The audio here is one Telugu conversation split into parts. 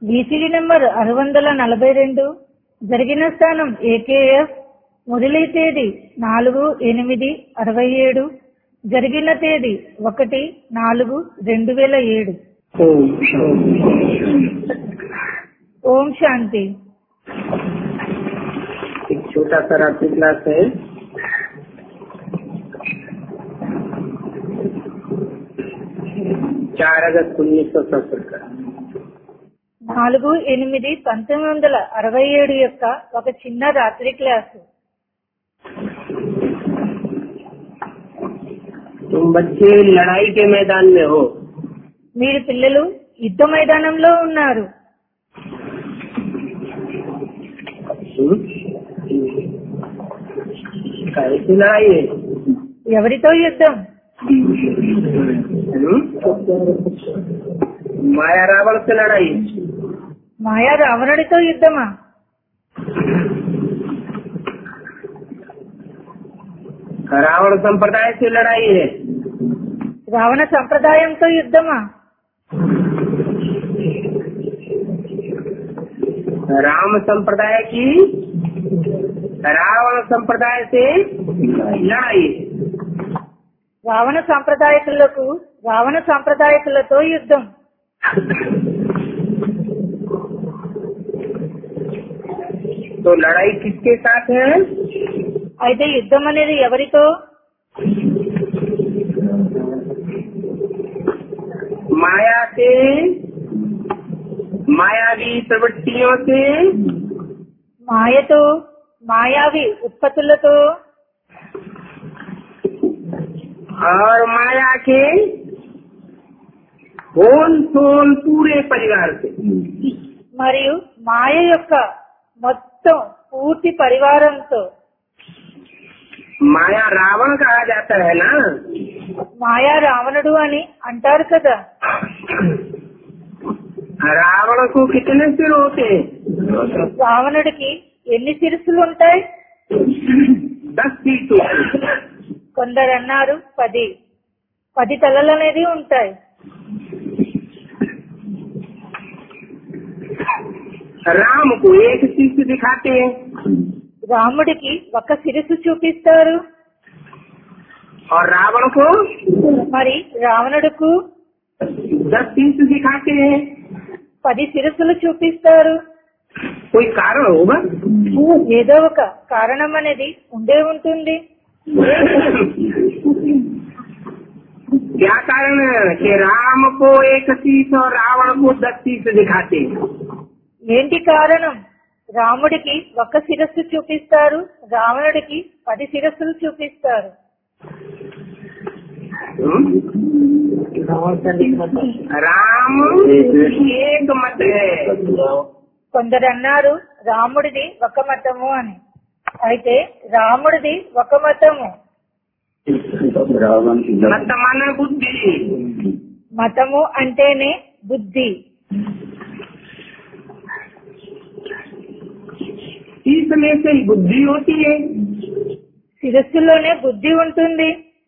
బీసీడీ నెంబర్ ఆరు వందల నలభై రెండు జరిగిన స్థానం ఏకేఎఫ్ మొదలై తేదీ నాలుగు ఎనిమిది అరవై ఏడు జరిగిన తేదీ ఒకటి నాలుగు రెండు వేల ఏడు ओम शांति ఓం శాంతి एक छोटा सा रात्रि क्लास है चार अगस्त उन्नीस सौ सड़सठ का నాలుగు ఎనిమిది పంతొమ్మిది వందల అరవై ఏడు యొక్క ఒక చిన్న రాత్రి క్లాసు तुम बच्चे लड़ाई के मैदान में हो మీరు పిల్లలు యుద్ధ మైదానంలో ఉన్నారు हम्म? कैसी लड़ाई है ఎవరితో యుద్ధం हम्म? माया रावण से लड़ाई మాయా రావణుడితో యుద్ధమా रावण संप्रदाय से लड़ाई है రావణ సంప్రదాయంతో యుద్ధమా राम संप्रदाय की रावण संप्रदाय से लड़ाई है రావణ సాంప్రదాయకులకు రావణ సాంప్రదాయకులతో యుద్ధం तो लड़ाई किसके साथ है అయితే యుద్ధం అనేది ఎవరితో माया से मायावी प्रवृत्तियों से మాయతో మాయావి ఉత్పత్తులతో और माया के होन सोन पूरे परिवार से మరియు మాయ యొక్క మొత్తం పూర్తి పరివారంతో माया रावण कहा जाता है ना మాయా రావణుడు అని అంటారు కదా रावण को कितने सिर होते हैं రావణుడికి ఎన్ని శిరస్సులు ఉంటాయి दस सीट होते हैं కొందరు అన్నారు పది పది తలలు అనేది ఉంటాయి राम को एक शीश दिखाते हैं రాముడికి ఒక శిరస్సు చూపిస్తారు और रावण को మరి రావణుడుకు दस शीश दिखाते हैं పది శిరస్సులు చూపిస్తారు कोई कारण होगा ఏదో ఒక కారణం అనేది ఉండే ఉంటుంది क्या कारण है कि राम को एक शीश और रावण को दस शीश दिखाते हैं ఏంటి కారణం రాముడికి ఒక శిరస్సు చూపిస్తారు రావణుడికి పది శిరస్సులు చూపిస్తారు राम एक मत है కొందరు అన్నారు రాముడిది ఒక మతము అని అయితే రాముడిది ఒక మతము मत माना बुद्धि మతము అంటేనే బుద్ధి इसमें से ही बुद्धि होती है శిరస్సులోనే బుద్ధి ఉంటుంది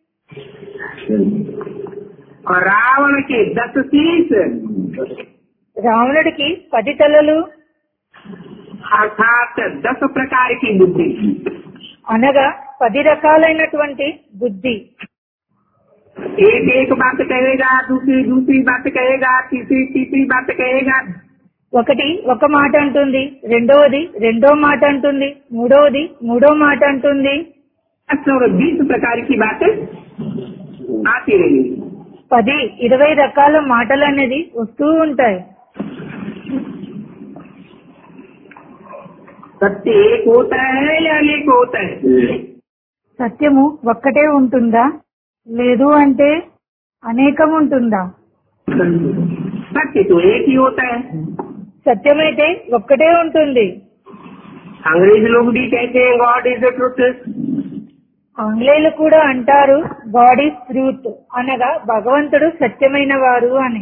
और रावण के दस शीश రావణుడికి పది తలలు अर्थात दस प्रकार की बुद्धि అనగా పది రకాలైనటువంటి బుద్ధి एक एक बात कहेगा दूसरी दूसरी बात कहेगा तीसरी तीसरी बात कहेगा ఒకటి ఒక మాట అంటుంది రెండవది రెండో మాట అంటుంది మూడవది మూడో మాట అంటుంది दस और बीस प्रकार की बातें आती रहेंगी పది ఇరవై రకాల మాటలు అనేది వస్తూ ఉంటాయి सत्य एक होता है या अनेक होता है సత్యము ఒక్కటే ఉంటుందా లేదు అంటే అనేకం ఉంటుందా सत्य तो एक ही होता है సత్యమైతే ఒక్కటే ఉంటుంది अंग्रेज लोग भी कहते हैं गॉड इज द ट्रुथ ఆంగ్లేయులు కూడా అంటారు గాడ్ ఈస్ ట్రూత్ అనగా భగవంతుడు సత్యమైన వారు అని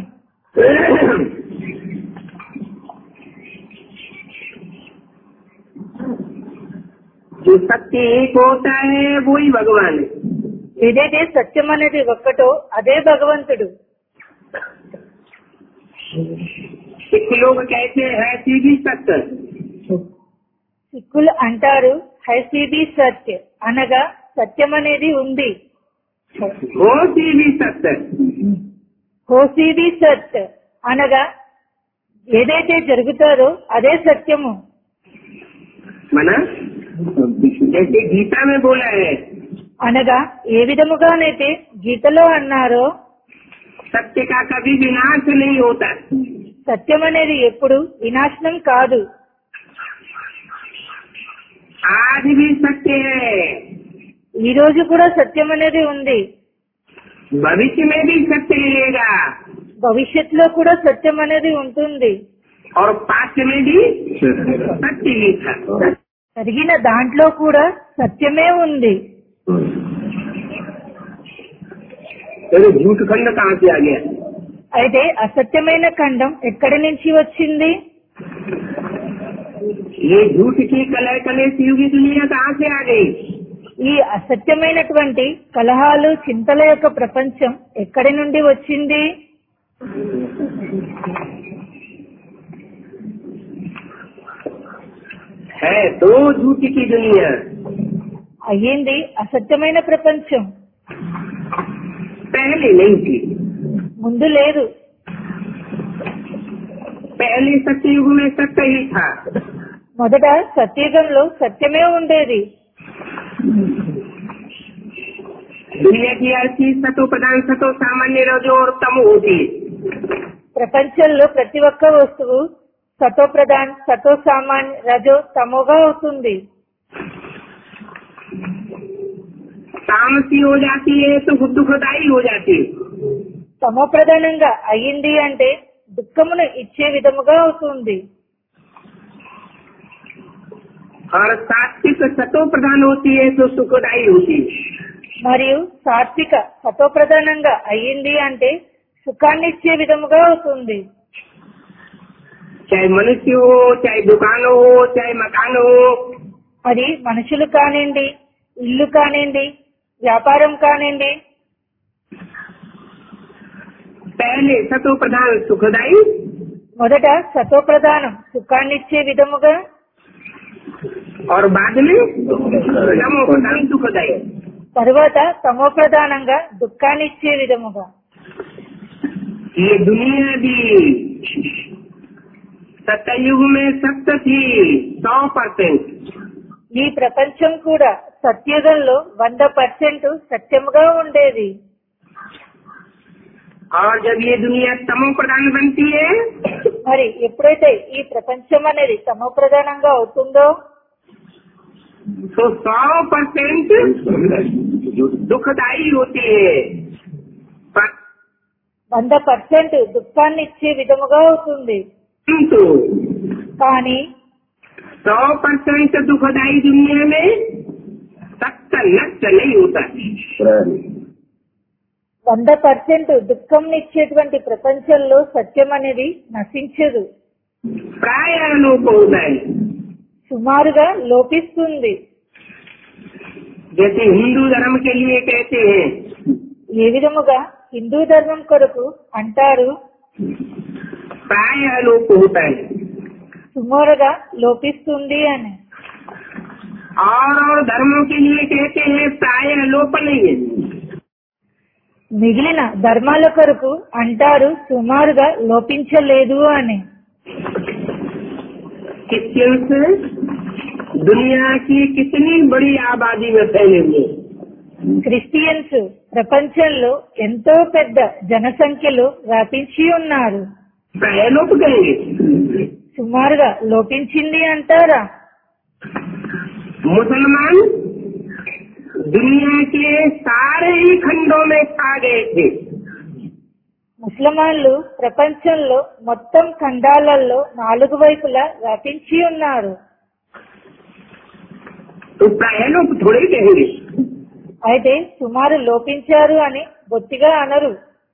जो सत्य एक होता है वो ही भगवान है ఏదైతే సత్యం అనేది ఒక్కటో అదే భగవంతుడు सिख लोग कहते हैं सीधी सत्य సిక్కులు అంటారు హైసీది సత్య అనగా సత్యం అనేది ఉంది वो सीधी सत्य హోసీది సత్ అనగా ఏదైతే జరుగుతారో అదే సత్యము मना जैसे गीता में बोला है అనగా ఏ విధముగానైతే గీతలో అన్నారో सत्य का कभी विनाश नहीं होता సత్యం అనేది ఎప్పుడు వినాశనం కాదు आज भी सत्य है ఈ రోజు కూడా సత్యం అనేది ఉంది भविष्य में भी सत्य रहेगा భవిష్యత్తులో కూడా సత్యం అనేది ఉంటుంది और पास्ट में भी सत्य ही था జరిగిన దాంట్లో కూడా సత్యమే ఉంది तो झूठ खंड कहाँ से आ गया అయితే అసత్యమైన ఖండం ఎక్కడి నుంచి వచ్చింది ये झूठ की कलह कलेश युगी दुनिया कहाँ से आ गई ఈ అసత్యమైనటువంటి కలహాలు చింతల యొక్క ప్రపంచం ఎక్కడి నుండి వచ్చింది है तो झूठ की दुनिया అయ్యింది అసత్యమైన ప్రపంచం पहले नहीं थी ముందు లేదు पहले सत्य युग में सत्य ही था మొదట సత్యుగంలో సత్యమే ఉండేది दुनिया की हर चीज सतो प्रधान सतो सामान्य रजो और तम होती है ప్రపంచంలో ప్రతి ఒక్క వస్తువు సతో ప్రధాన్ సతో సామాన్య రజో తమోగా అవుతుంది तामसी हो जाती है तो दुखदाई हो जाती है తమో ప్రధానంగా అయ్యింది అంటే దుఃఖమును ఇచ్చే విధముగా అవుతుంది और सात्विक सतो प्रधान होती है तो सुखदाई होती है మరియు సాత్విక సతో ప్రధానంగా అయ్యింది అంటే సుఖాన్ని ఇచ్చే విధముగా అవుతుంది चाहे मनुष्य हो चाहे दुकान हो चाहे मकान हो అది మనుషులు కానివ్వండి ఇల్లు కానివ్వండి వ్యాపారం కానివ్వండి पहले सतो प्रधान सुखदाई మొదట సతో ప్రధానం సుఖాన్నిచ్చే విధముగా और बाद में तमो प्रधान दुखदाई తరువాత తమో ప్రధానంగా దుఃఖాన్నిచ్చే విధముగా ये दुनिया भी सत्ययुग में सत्य थी सौ परसेंट ఈ ప్రపంచం కూడా సత్యుగంలో వంద పర్సెంట్ సత్యముగా ఉండేది और जब ये दुनिया तमो प्रधान बनती है మరి ఎప్పుడైతే ఈ ప్రపంచం అనేది తమో ప్రధానంగా అవుతుందో तो सौ परसेंट दुखदाई होती है पर- వంద పర్సెంట్ దుఃఖాన్ని ఇచ్చే విధముగా అవుతుంది किंतु కానీ सौ परसेंट दुखदाई दुनिया में सत्य नष्ट नहीं होता వంద పర్సెంట్ దుఃఖం ఇచ్చేటువంటి ప్రపంచంలో సత్యం అనేది నశించదు प्राय लोप होता है సుమారుగా లోపిస్తుంది जैसे हिंदू धर्म के लिए कहते हैं ఏ విధముగా హిందూ ధర్మం కొరకు అంటారు प्राय लोप होता है సుమారుగా లోపిస్తుంది అని और और धर्मों के लिए कहते हैं प्राय लोप नहीं है మిగిలిన ధర్మాల కొరకు అంటారు సుమారుగా లోపించలేదు అని क्रिश्चियंस दुनिया की कितनी बड़ी आबादी में फैले हुए हैं। క్రిస్టియన్స్ ప్రపంచంలో ఎంతో పెద్ద జనసంఖ్యలో వ్యాపించి ఉన్నారు प्राय लोप करेंगे సుమారుగా లోపించింది అంటారా मुसलमान दुनिया के सारे ही खंडों में छा गए थे ముస్లిమాన్లు ప్రపంచంలో మొత్తం ఖండాలలో నాలుగు వైపులా వ్యాపించి ఉన్నారు तो प्राय लोप थोड़े ही कहेंगे అయితే సుమారు లోపించారు అని బొత్తిగా అనరు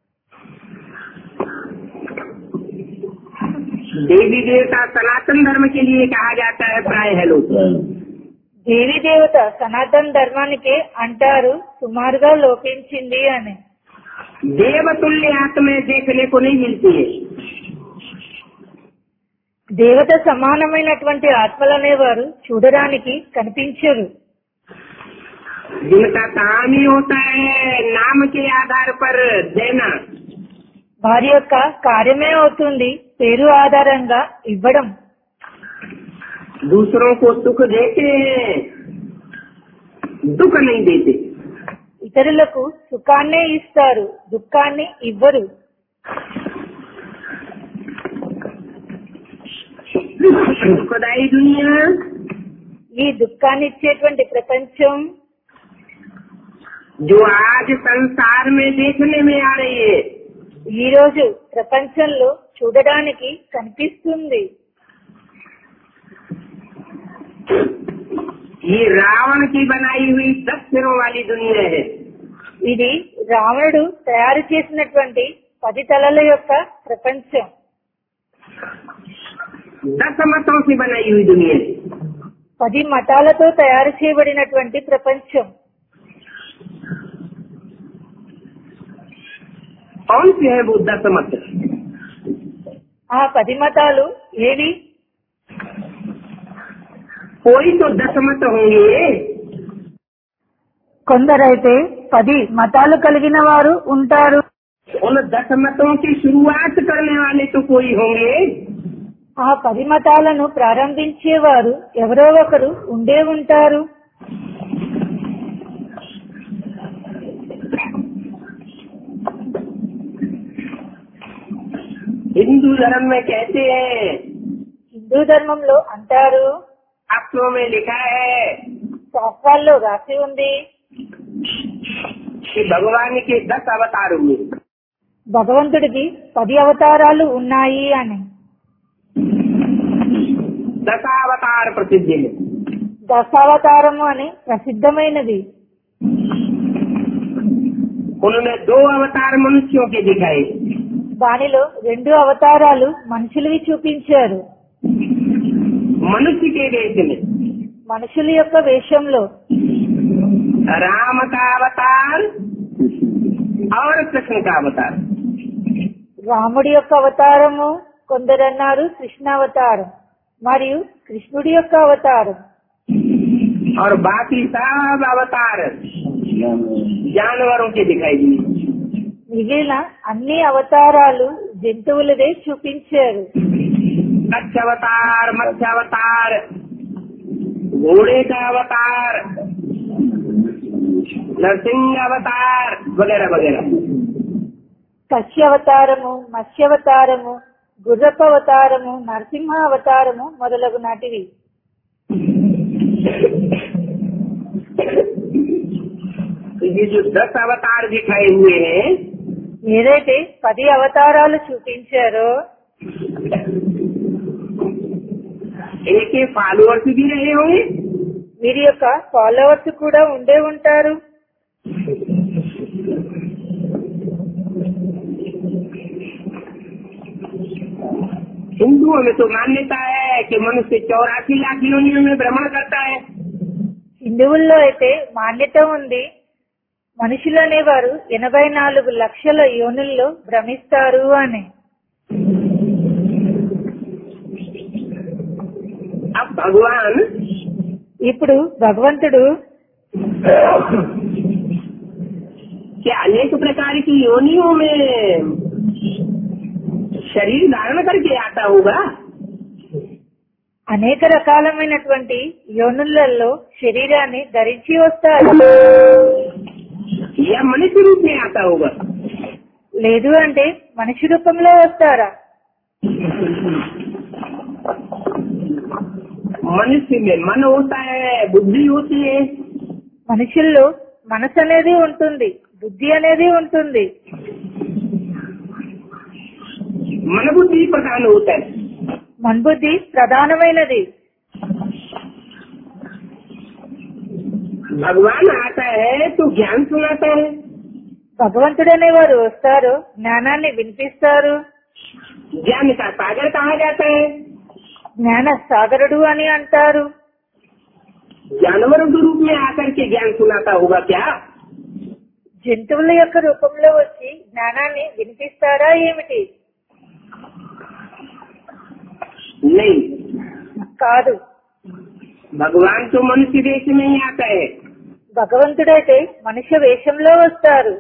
देवी देवता सनातन धर्म के लिए कहा जाता है प्राय लोप దేవీ దేవత సనాతన ధర్మానికి అంటారు సుమారుగా లోపించింది అని देवतुल्य आत्मा देखने को नहीं मिलती है దేవత సమానమైనటువంటి ఆత్మలనేవారు చూడడానికి కనిపించరు जिनका काम ही होता है नाम के आधार पर देना వారి యొక్క కార్యమే అవుతుంది పేరు ఆధారంగా ఇవ్వడం दूसरों को सुख देते हैं दुख नहीं देते ఇతరులకు సుఖాన్నే ఇస్తారు దుఃఖాన్ని ఇవ్వరు दुखदायी दुनिया ఈ దుఃఖాన్ని ఇచ్చేటువంటి ప్రపంచం जो आज संसार में देखने में आ रही है ఈ రోజు ప్రపంచంలో చూడడానికి కనిపిస్తుంది ये रावण की बनाई हुई दस सिरों वाली दुनिया है ఇది రావణుడు తయారు చేసినటువంటి పది తలల యొక్క ప్రపంచం दस मतों से बनाई हुई दुनिया है పది మతాలతో తయారు చేయబడినటువంటి ప్రపంచం कौन से है वो दस मत ఆ పది మతాలు ఏవి कोई तो दस मत होंगे కొందరైతే పది మతాలు కలిగిన వారు ఉంటారు उन दस मतों की शुरुआत करने वाले तो कोई होंगे ఆ పది మతాలను ప్రారంభించేవారు ఎవరో ఒకరు ఉండే ఉంటారు हिंदू धर्म में कहते हैं హిందూ ధర్మంలో అంటారు शास्त्रों में लिखा है శాస్త్రాల్లో రాసి ఉంది कि भगवान के दस अवतार हुए భగవంతుడికి పది అవతారాలు ఉన్నాయి అని दशावतार प्रसिद्ध है దశావతారము అని ప్రసిద్ధమైనది उनमें दो अवतार मनुष्यों के दिखाए దానిలో రెండు అవతారాలు మనుషులవి చూపించారు मनुष्य के वेश में మనుషుల యొక్క వేషంలో राम का अवतार और कृष्ण का अवतार రాముడి యొక్క అవతారము కొందరన్నారు కృష్ణ అవతారం మరియు కృష్ణుడి యొక్క అవతారం और बाकी सब अवतार जानवरों के दिखाई दिए మిగిలిన అన్ని అవతారాలు జంతువులదే చూపించారు कच्छ अवतार मत्स्य अवतार घोड़े का अवतार नरसिंह अवतार वगैरह वगैरह కశ్య అవతారము మత్స్యవతారము గుర్రపు అవతారము నరసింహ అవతారము మొదలగు నాటివి तो ये जो दस अवतार दिखाए हुए हैं ఏదైతే పది అవతారాలు చూపించారో इनके फॉलोअर्स भी रहे होंगे వీరి యొక్క ఫాలోవర్స్ కూడా ఉండే ఉంటారు हिंदुओं में तो मान्यता है कि मनुष्य चौरासी लाख योनियों में भ्रमण करता है హిందువుల్లో అయితే మాన్యత ఉంది మనుషులు అనేవారు ఎనభై నాలుగు లక్షల యోనుల్లో భ్రమిస్తారు అని अब भगवान ఇప్పుడు భగవంతుడు क्या अनेक प्रकार की योनियों में शरीर धारण करके आता होगा అనేక రకాలమైనటువంటి యోనులలో శరీరాన్ని ధరించి వస్తారు या मनुष्य रूप में आता होगा లేదు అంటే మనిషి రూపంలో వస్తారా मनुष्य में मन होता है बुद्धि होती है మనుషుల్లో మనసు అనేది ఉంటుంది బుద్ధి అనేది ఉంటుంది मन बुद्धि प्रधान होता है మన్బుద్ధి ప్రధానమైనది भगवान आता है तो ज्ञान सुनाता है భగవంతుడు అనేవారు వస్తారు జ్ఞానాన్ని వినిపిస్తారు ज्ञान का सागर कहा जाता है జ్ఞాన సాగరుడు అని అంటారు जानवरों के रूप में आकर के ज्ञान सुनाता होगा क्या జంతువుల యొక్క రూపంలో వచ్చి జ్ఞానాన్ని వినిపిస్తారా ఏమిటి नहीं కాదు भगवान तो मनुष्य देश में ही आता है భగవంతుడైతే మనుష్య వేషంలో వస్తారు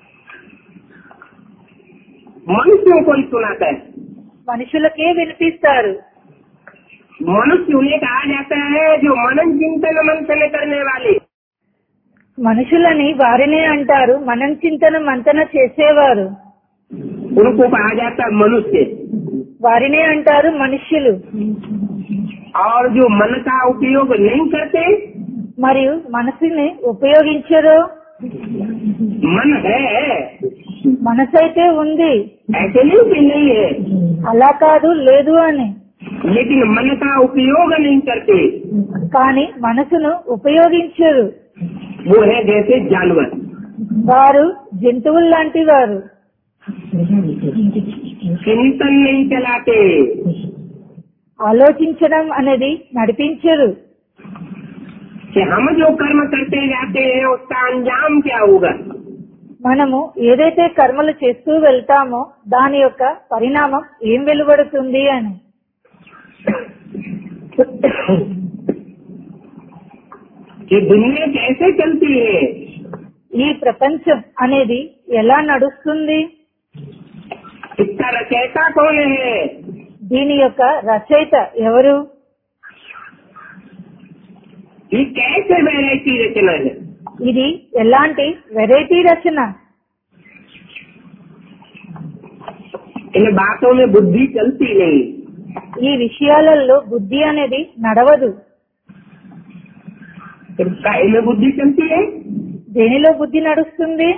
मनुष्यों को ही सुनाता है మనుషులకే వినిపిస్తారు मनुष्य उन्हें कहा जाता है जो मनन चिंतन मंथन करने वाले మనుషులని వారినే అంటారు మనం చింతన మంతన చేసేవారు उनको कहा जाता है मनुष्य వారినే అంటారు మనుష్యులు और जो मन का उपयोग नहीं करते మరియు మనసుని ఉపయోగించరు मन है మనసైతే ఉంది ऐसे नहीं कि नहीं है అలా కాదు లేదు అని लेकिन मन का उपयोग नहीं करते కానీ మనసును ఉపయోగించరు वो है जैसे जानवर వారు జంతువులు లాంటి వారు चिंतन नहीं चलाते ఆలోచించడం అనేది నడిపించరు कि हम जो कर्म करते जाते हैं उसका अंजाम क्या होगा మనము ఏదైతే కర్మలు చేస్తూ వెళ్తామో దాని యొక్క పరిణామం ఏం వెలువడుతుంది అని कि दुनिया कैसे चलती है ఈ ప్రపంచం అనేది ఎలా నడుస్తుంది इसका रचयिता कौन है దీని యొక్క రచయిత ఎవరు ये कैसे वैरायटी रचना है ఇది ఎలాంటి వెరైటీ రచన इन बातों में बुद्धि चलती नहीं ఈ విషయాలలో బుద్ధి అనేది నడవదు फिर काय में बुद्धि चलती है దేనిలో బుద్ధి నడుస్తుంది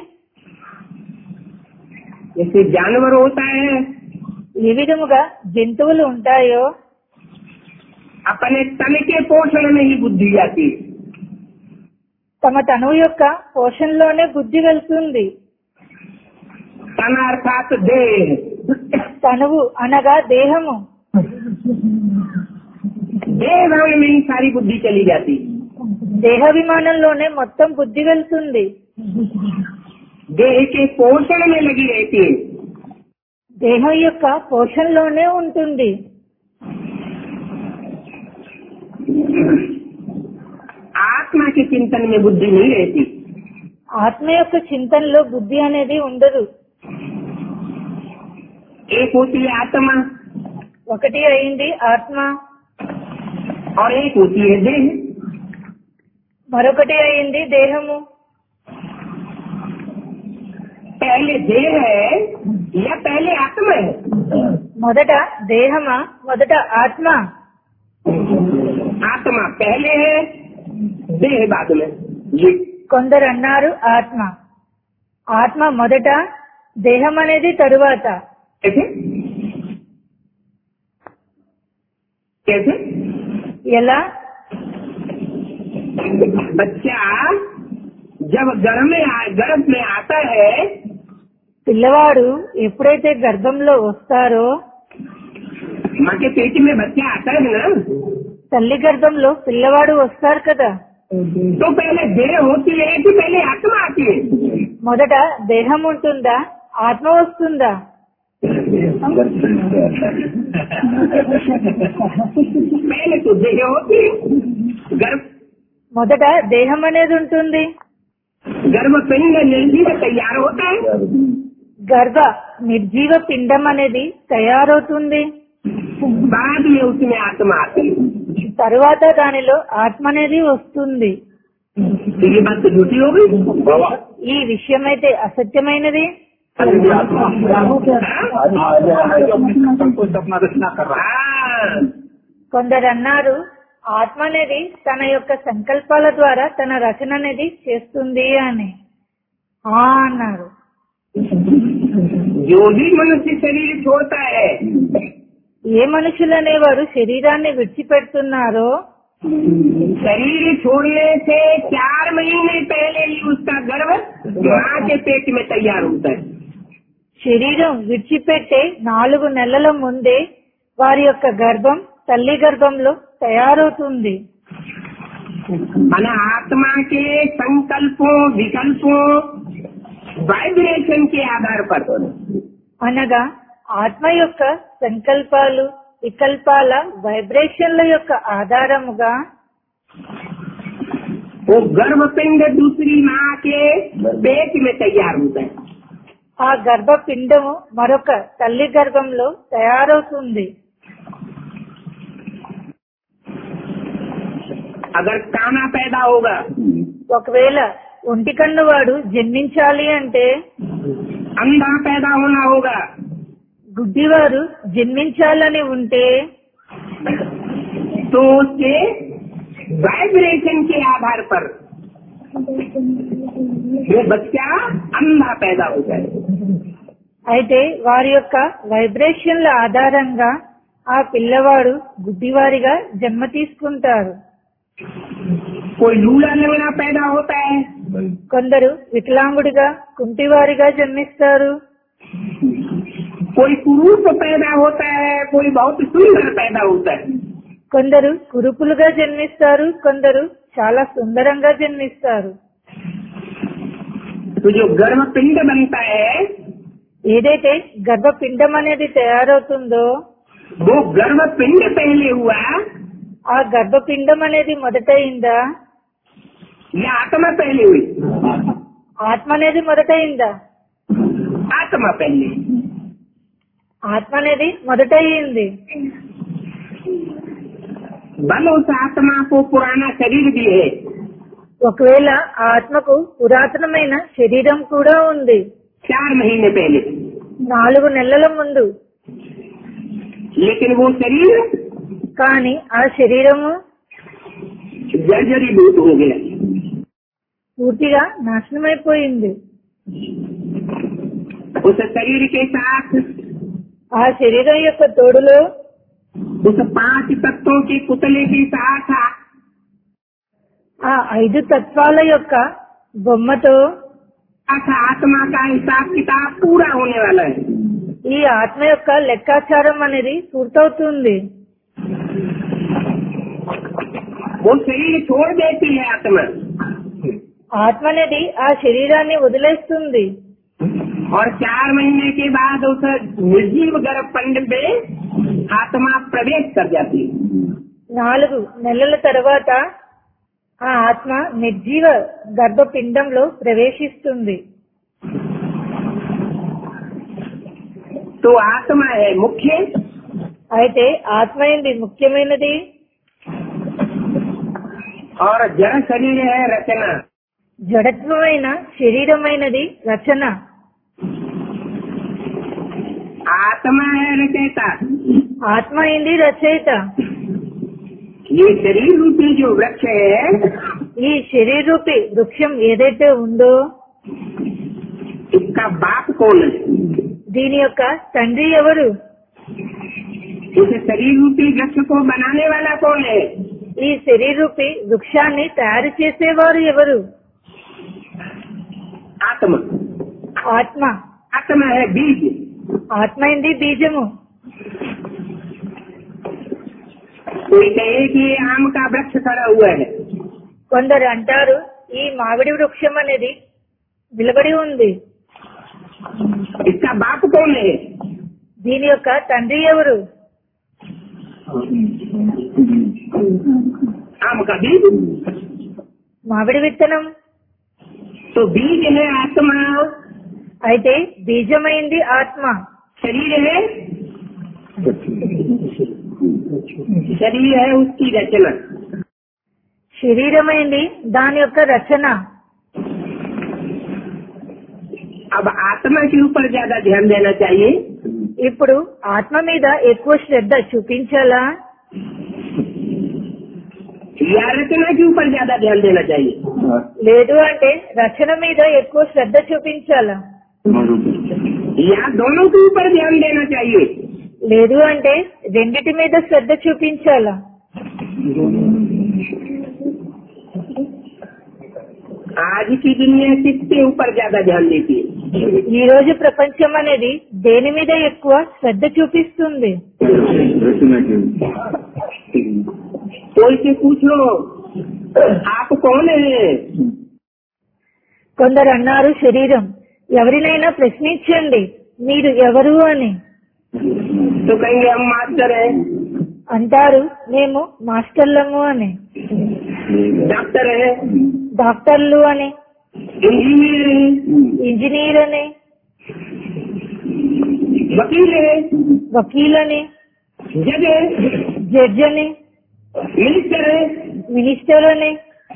जैसे जानवर होता है ఏ విధముగా జంతువులు ఉంటాయో अपने तन के पोषण में ही बुद्धि जाती है తమ తనువు యొక్క పోషణలోనే బుద్ధి వెళ్తుంది तन अर्थात देह తనువు అనగా దేహము देह भाव में ही सारी बुद्धि चली जाती है దేహ విమానంలోనే మొత్తం బుద్ధి వెళ్తుంది देह के पोषण में लगी रहती है దేహం యొక్క పోషణలోనే ఉంటుంది आत्मा के चिंतन में बुद्धि नहीं रहती ఆత్మ యొక్క చింతనలో బుద్ధి అనేది ఉండదు एक होती है आत्मा ఒకటి అయింది ఆత్మ और एक होती है देह మరొకటి అయింది దేహము पहले देह है या पहले आत्मा है మొదట దేహమా మొదట ఆత్మ आत्मा पहले है देह बाद में ये కొందరు అన్నారు ఆత్మ ఆత్మ మొదట దేహం అనేది తరువాత कैसे कैसे ఎలా बच्चा जब गर्भ में आ- गर्भ में आता है పిల్లవాడు ఎప్పుడైతే గర్భంలో వస్తారో माँ के पेट में बच्चा आता है ना తల్లి గర్భంలో పిల్లవాడు వస్తారు కదా तो पहले देह होती है कि पहले आत्मा आती है మొదట దేహం ఉంటుందా ఆత్మ వస్తుందా पहले तो देह होती है गर्भ మొదట దేహం అనేది ఉంటుంది गर्भ पिंड निर्जीव तैयार होता है గర్భ నిర్జీవ పిండం అనేది తయారవుతుంది बाद में उसमें आत्मा आती है తరువాత దానిలో ఆత్మ అనేది వస్తుంది तो ये बात तो झूठी हो गई ఈ విషయం అయితే అసత్యమైనది अपना रचना कर रहा हाँ కొందరు అన్నారు ఆత్మ అనేది తన యొక్క సంకల్పాల ద్వారా తన రచన అనేది చేస్తుంది అని ఆ అన్నారు जो भी मनुष्य शरीर छोड़ता है ఏ మనుషులు అనేవారు శరీరాన్ని విడిచిపెడుతున్నారో शरीर छोड़ने से चार महीने पहले ही उसका गर्भ माँ के पेट में तैयार होता है శరీరం విడిచిపెట్టే నాలుగు నెలల ముందే వారి యొక్క గర్భం తల్లి గర్భంలో తయారవుతుంది मन आत्मा के संकल्पों विकल्पों वाइब्रेशन के आधार पर అనగా ఆత్మ యొక్క సంకల్పాలు వికల్పాల వైబ్రేషన్ల యొక్క ఆధారముగా वो गर्भ पिंड दूसरी माँ के पेट में तैयार होता है ఆ గర్భపిండము మరొక తల్లి గర్భంలో తయారవుతుంది अगर काना पैदा होगा ఒకవేళ ఒంటి కన్ను వాడు జన్మించాలి అంటే अंधा पैदा होना होगा గుడ్డివారు జన్మించాలని ఉంటే तो उसके वाइब्रेशन के आधार पर वो बच्चा अंधा पैदा होता है అయితే వారి యొక్క వైబ్రేషన్ల ఆధారంగా ఆ పిల్లవాడు గుడ్డివారిగా జన్మ తీసుకుంటారు कोई लूला लंगड़ा पैदा होता है కొందరు వికలాంగుడిగా కుంటివారిగా జన్మిస్తారు कोई कुरूप पैदा होता है कोई बहुत सुंदर पैदा होता है కొందరు కురుపులుగా జన్మిస్తారు కొందరు చాలా సుందరంగా జన్మిస్తారు तो जो गर्भ पिंड बनता है ఏదైతే గర్భపిండం అనేది తయారవుతుందో वो गर्भ पिंड पहले हुआ ఆ గర్భపిండం అనేది మొదటయిందా या आत्मा पहले हुई ఆత్మ అనేది మొదటయిందా आत्मा पहले ఆత్మ అనేది మొదటయింది बल उस आत्मा को पुराना शरीर भी है ఒకవేళ ఆ ఆత్మకు పురాతనమైన శరీరం కూడా ఉంది चार महीने पहले నాలుగు నెలల ముందు लेकिन वो शरीर కానీ ఆ శరీరము जर्जरी भूत हो गया పూర్తిగా నాశనమైపోయింది उस शरीर के साथ ఆ శరీరం యొక్క తోడులో उस पांच तत्वों के पुतले के साथ ఆ ఐదు తత్వాల యొక్క బొమ్మతో साथ आत्मा का हिसाब किताब पूरा होने वाला है ఈ ఆత్మ యొక్క లెక్కాచారం అనేది పూర్తవుతుంది वो शरीर छोड़ देती है आत्मा ఆత్మ అనేది ఆ శరీరాన్ని వదిలేస్తుంది और चार महीने के बाद उस निर्जीव गर्भ पंड में आत्मा प्रवेश कर जाती है నాలుగు నెలల తర్వాత ఆ ఆత్మ నిర్జీవ గర్భపిండంలో ప్రవేశిస్తుంది तो आत्मा है मुख्य అయితే ఆత్మ ఏంది ముఖ్యమైనది और जड़ शरीर है रचना జడత్వమైన శరీరమైనది రచన आत्मा है रचयिता ఆత్మ ఏంది రచయిత ये शरीर रूपी जो वृक्ष है ఈ శరీరూపి వృక్షం ఏదైతే ఉందో इसका बाप कौन है దీని యొక్క తండ్రి ఎవరు इस शरीर रूपी वृक्ष को बनाने वाला कौन है ఈ శరీరూపి వృక్షాన్ని తయారు చేసేవారు ఎవరు आत्मा ఆత్మ आत्मा है बीज ఆత్మ ఏంది బీజము कोई कहे कि ये आम का वृक्ष खड़ा हुआ है కొందరు అంటారు ఈ మామిడి వృక్షం అనేది నిలబడి ఉంది इसका बाप कौन है దీని యొక్క తండ్రి ఎవరు आम का बीज మామిడి విత్తనం तो बीज है आत्मा అయితే బీజమైంది ఆత్మ शरीर है शरीर है उसकी रचना శరీరమైంది దాని యొక్క రచన अब आत्मा के ऊपर ज्यादा ध्यान देना चाहिए ఇప్పుడు ఆత్మ మీద ఎక్కువ శ్రద్ధ చూపించాలా या रचना के ऊपर ज्यादा ध्यान देना चाहिए లేదు అంటే రచన మీద ఎక్కువ శ్రద్ధ చూపించాలా या दोनों के ऊपर ध्यान देना चाहिए లేదు అంటే రెండిటి మీద శ్రద్ధ చూపించాలా आज की दुनिया किसके ऊपर ज्यादा ध्यान देती है ఈ రోజు ప్రపంచం అనేది దేని మీద ఎక్కువ శ్రద్ధ చూపిస్తుంది कोई से पूछो आप कौन है కొందరు అన్నారు శరీరం ఎవరినైనా ప్రశ్నించండి మీరు ఎవరు అని तो कहेंगे हम मास्टर हैं అంటారు మేము మాస్టర్లము అని डॉक्टर हैं డాక్టర్లు అని इंजीनियर हैं ఇంజనీర్ అని वकील हैं వకీలని जज हैं జడ్జ్ అని मिनिस्टर हैं మినిస్టర్ అని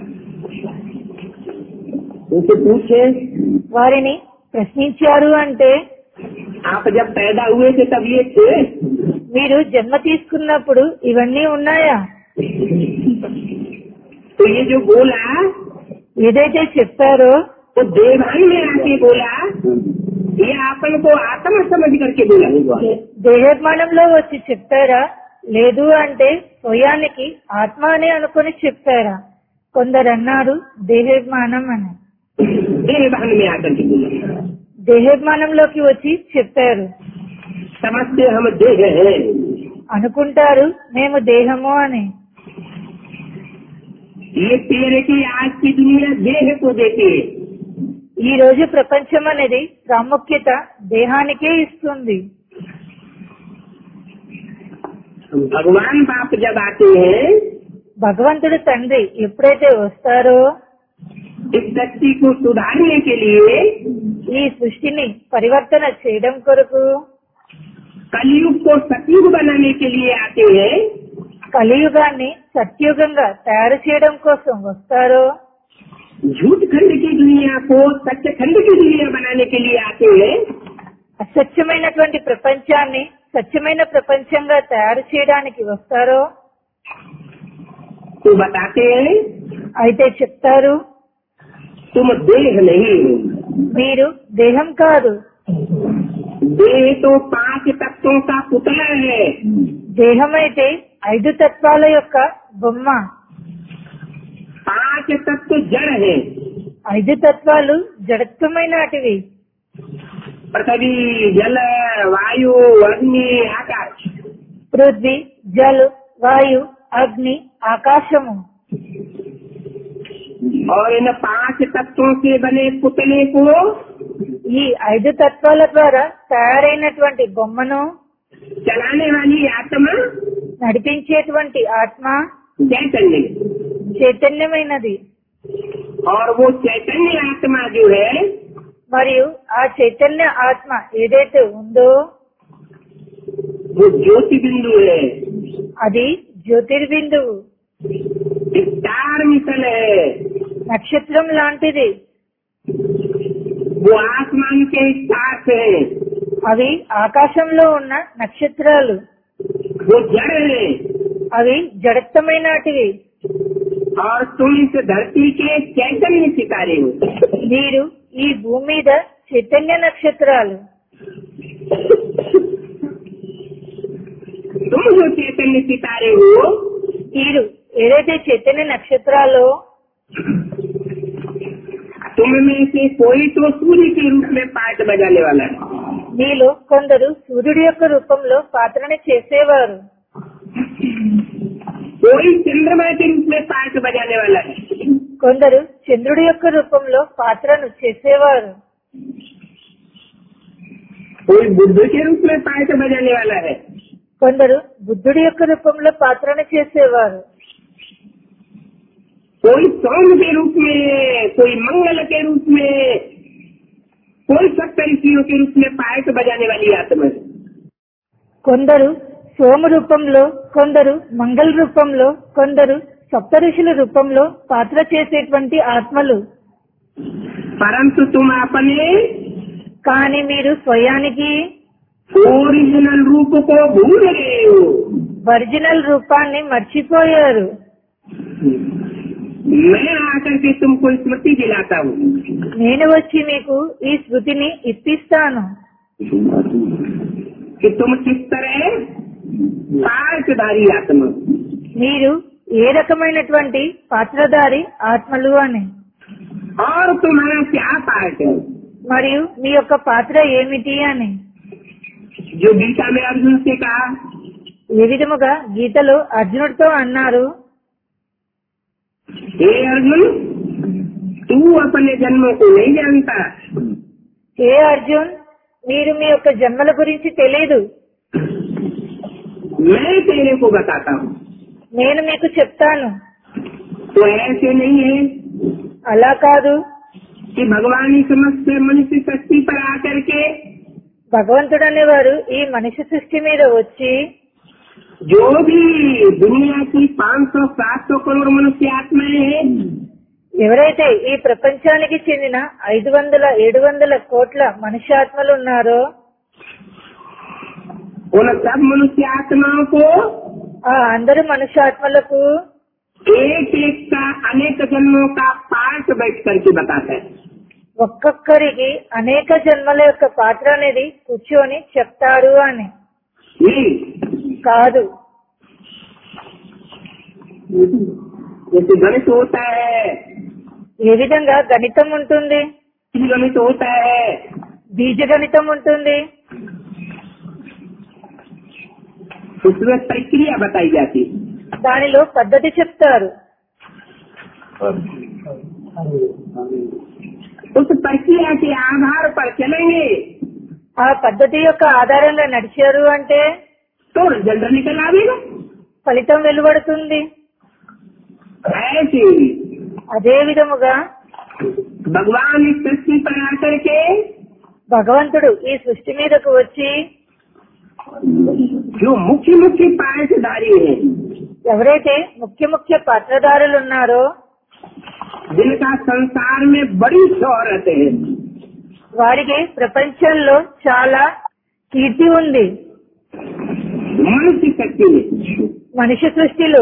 उनसे पूछे వారిని ప్రశ్నించారు అంటే आप जब पैदा हुए थे तब ये थे మీరు జన్మ తీసుకున్నప్పుడు ఇవన్నీ ఉన్నాయా तो ये जो बोला ఏదైతే చెప్పారో वो देवान में आके बोला ये आपन को आत्मा समझ करके बोला దేహమానంలో వచ్చి చెప్పారా లేదు అంటే స్వయానికి ఆత్మ అని అనుకుని చెప్పారా కొందరు అన్నారు దేహమానం అని देवान में आकर के बोला దేహమానంలోకి వచ్చి చెప్పారు समझते हम देह हैं అనుకుంటారు మేము దేహము అని ये तेरे की आज की दुनिया देह को देती है ఈ రోజు ప్రపంచం అనేది ప్రాముఖ్యత దేహానికే ఇస్తుంది भगवान बाप जब आते हैं భగవంతుడు తండ్రి ఎప్పుడైతే వస్తారో इस व्यक्ति को सुधारने के लिए ఈ సృష్టిని పరివర్తన చేయడం కొరకు कलयुग को सतयुग बनाने के लिए आते हैं కలియుగాన్ని సత్యుగంగా తయారు చేయడం కోసం వస్తారో झूठ खंड की दुनिया को सत्य खंड की दुनिया बनाने के लिए आते हैं అసత్యమైనటువంటి ప్రపంచాన్ని సత్యమైన ప్రపంచంగా తయారు చేయడానికి వస్తారో तो बताते हैं అయితే చెప్తారు तुम देह नहीं हो మీరు దేహం కాదు देह तो पांच तत्वों का पुतला है దేహం అయితే ఐదు తత్వాల యొక్క బొమ్మ पांच तत्व जड़ है ఐదు తత్వాలు జడత్వమైనటివి पृथ्वी जल वायु अग्नि आकाश పృథ్వీ జల్ వాయు అగ్ని ఆకాశము और इन पांच तत्वों से बने पुतले को ఈ ఐదు తత్వాల ద్వారా తయారైనటువంటి బొమ్మను चलाने वाली आत्मा నడిపించేటువంటి ఆత్మ चैतन्य చైతన్యమైనది और वो चैतन्य आत्मा जो है మరియు ఆ చైతన్య ఆత్మ ఏదైతే ఉందో वो ज्योति बिंदु है అది జ్యోతిర్బిందువు स्टार मिशन है నక్షత్రం లాంటిది वो आसमान के स्टार है అవి ఆకాశంలో ఉన్న నక్షత్రాలు वो जड़ है అవి జడత్వమైనటివి और तुम इस धरती के चैतन्य सितारे हो మీరు ఈ భూమి మీద చైతన్య నక్షత్రాలు तुम जो चैतन्य सितारे हो మీరు ఏదైతే చైతన్య నక్షత్రాలో तुम में से कोई तो सूर्य के रूप में पार्ट बजाने वाला है మీలో కొందరు సూర్యుడి యొక్క రూపంలో పాత్రని చేసేవారు कोई चंद्रमा के रूप में पार्ट बजाने वाला है కొందరు చంద్రుడి యొక్క రూపంలో పాత్రను చేసేవారు कोई बुद्ध के रूप में पार्ट बजाने वाला है కొందరు బుద్ధుడి యొక్క రూపంలో పాత్రను చేసేవారు कोई सौम के रूप में कोई मंगल के रूप में कोई सप्तऋषियों के रूप में पार्ट बजाने वाली आत्मा है కొందరు సోమ రూపంలో కొందరు మంగళ రూపంలో కొందరు సప్త ఋషుల రూపంలో పాత్ర చేసేటువంటి ఆత్మలు परंतु तुम अपने కానీ మీరు స్వయానికి ओरिजिनल रूप को भूल गए हो ఒరిజినల్ రూపాన్ని మర్చిపోయారు मैं आकर के तुमको स्मृति दिलाता हूँ నేను వచ్చి మీకు ఈ స్మృతిని ఇప్పిస్తాను कि तुम किस तरह पार्टधारी आत्मा మీరు ఏ రకమైనటువంటి పాత్రధారి ఆత్మలు అని और तुम्हारा क्या पार्ट है మరియు మీ యొక్క పాత్ర ఏమిటి అని जो गीता में अर्जुन से कहा ఏ విధముగా గీతలో అర్జునుడితో అన్నారు हे अर्जुन तू अपने जन्मों को नहीं जानता హే అర్జున్ మీరు మీ యొక్క జన్మల గురించి తెలియదు मैं तेरे को बताता हूँ నేను మీకు చెప్తాను तो ऐसे नहीं है అలా కాదు कि भगवान ही समस्त मनुष्य शक्ति पर आकर के భగవంతుడు అనేవారు ఈ మనిషి సృష్టి మీద వచ్చి जो भी दुनिया की 500 700 करोड़ मनुष्य आत्माएं हैं ఎవరైతే ఈ ప్రపంచానికి చెందిన ఐదు వందల ఏడు వందల కోట్ల మనుష్యాత్మలు ఉన్నారో उन सब मनुष्य आत्माओं को ఆ అందరు మనుష్యాత్మలకు एक एक का अनेक जन्मों का पार्ट बैठ करके बताता है ఒక్కొక్కరికి అనేక జన్మల యొక్క పాత్ర అనేది కూర్చొని చెప్తారు అని नहीं కాదు जैसे गणित होता है ఏ విధంగా గణితం ఉంటుంది बीज गणित होता है బీజగణితం ఉంటుంది उसमें प्रक्रिया बताई जाती है దానిలో పద్ధతి చెప్తారు उस प्रक्रिया के आधार पर चलेंगे ఆ పద్ధతి యొక్క ఆధారంగా నడిచారు అంటే तो रिजल्ट निकल आएगा ఫలితం వెలువడుతుంది ऐसे ही అదే విధముగా भगवान इस सृष्टि पर आकर के భగవంతుడు ఈ సృష్టి మీదకు వచ్చి जो मुख्य मुख्य पायदारी है ఎవరైతే ముఖ్య ముఖ్య పాత్రధారులు ఉన్నారో जिनका संसार में बड़ी शोहरत है వారికి ప్రపంచంలో చాలా కీర్తి ఉంది मनुष्य शक्ति में మనిషి సృష్టిలో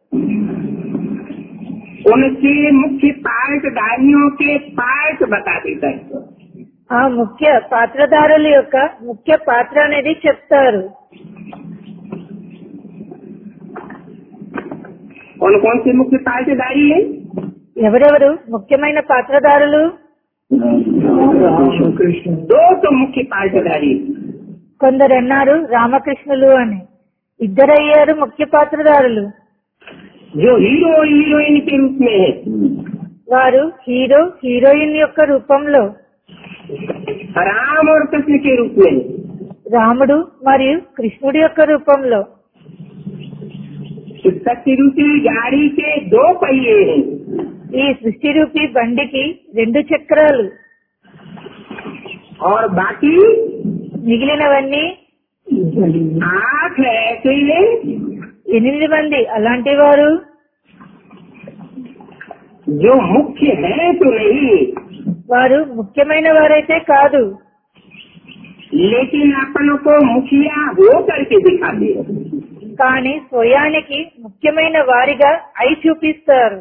उनके मुख्य पायदारियों के पार्ट बता देता है ఆ ముఖ్య పాత్రధారుల యొక్క ముఖ్య పాత్ర అనేది చెప్తారు कौन कौन से मुख्य पायदारी है ఎవరెవరు ముఖ్యమైన పాత్రధారులు दो तो मुख्य पायदारी కొందరు అన్నారు రామకృష్ణులు అని ఇద్దరయ్యారు ముఖ్య పాత్రధారులు जो हीरो और हीरोइन के रूप में है వారు హీరో హీరోయిన్ యొక్క రూపంలో राम और कृष्ण के रूप में है రాముడు మరియు కృష్ణుడి యొక్క రూపంలో इस शक्ति रूपी गाड़ी के दो पहिए हैं ఈ సృష్టి రూపి బండికి రెండు చక్రాలు और बाकी మిగిలినవన్నీ आठ ऐसे हैं ఎనిమిది మంది అలాంటి వారు जो मुख्य है तो नहीं వారు ముఖ్యమైన వారైతే కాదు लेकिन अपन को मुखिया हो करके दिखाते हैं కానీ స్వయానికి ముఖ్యమైన వారిగా అయి చూపిస్తారు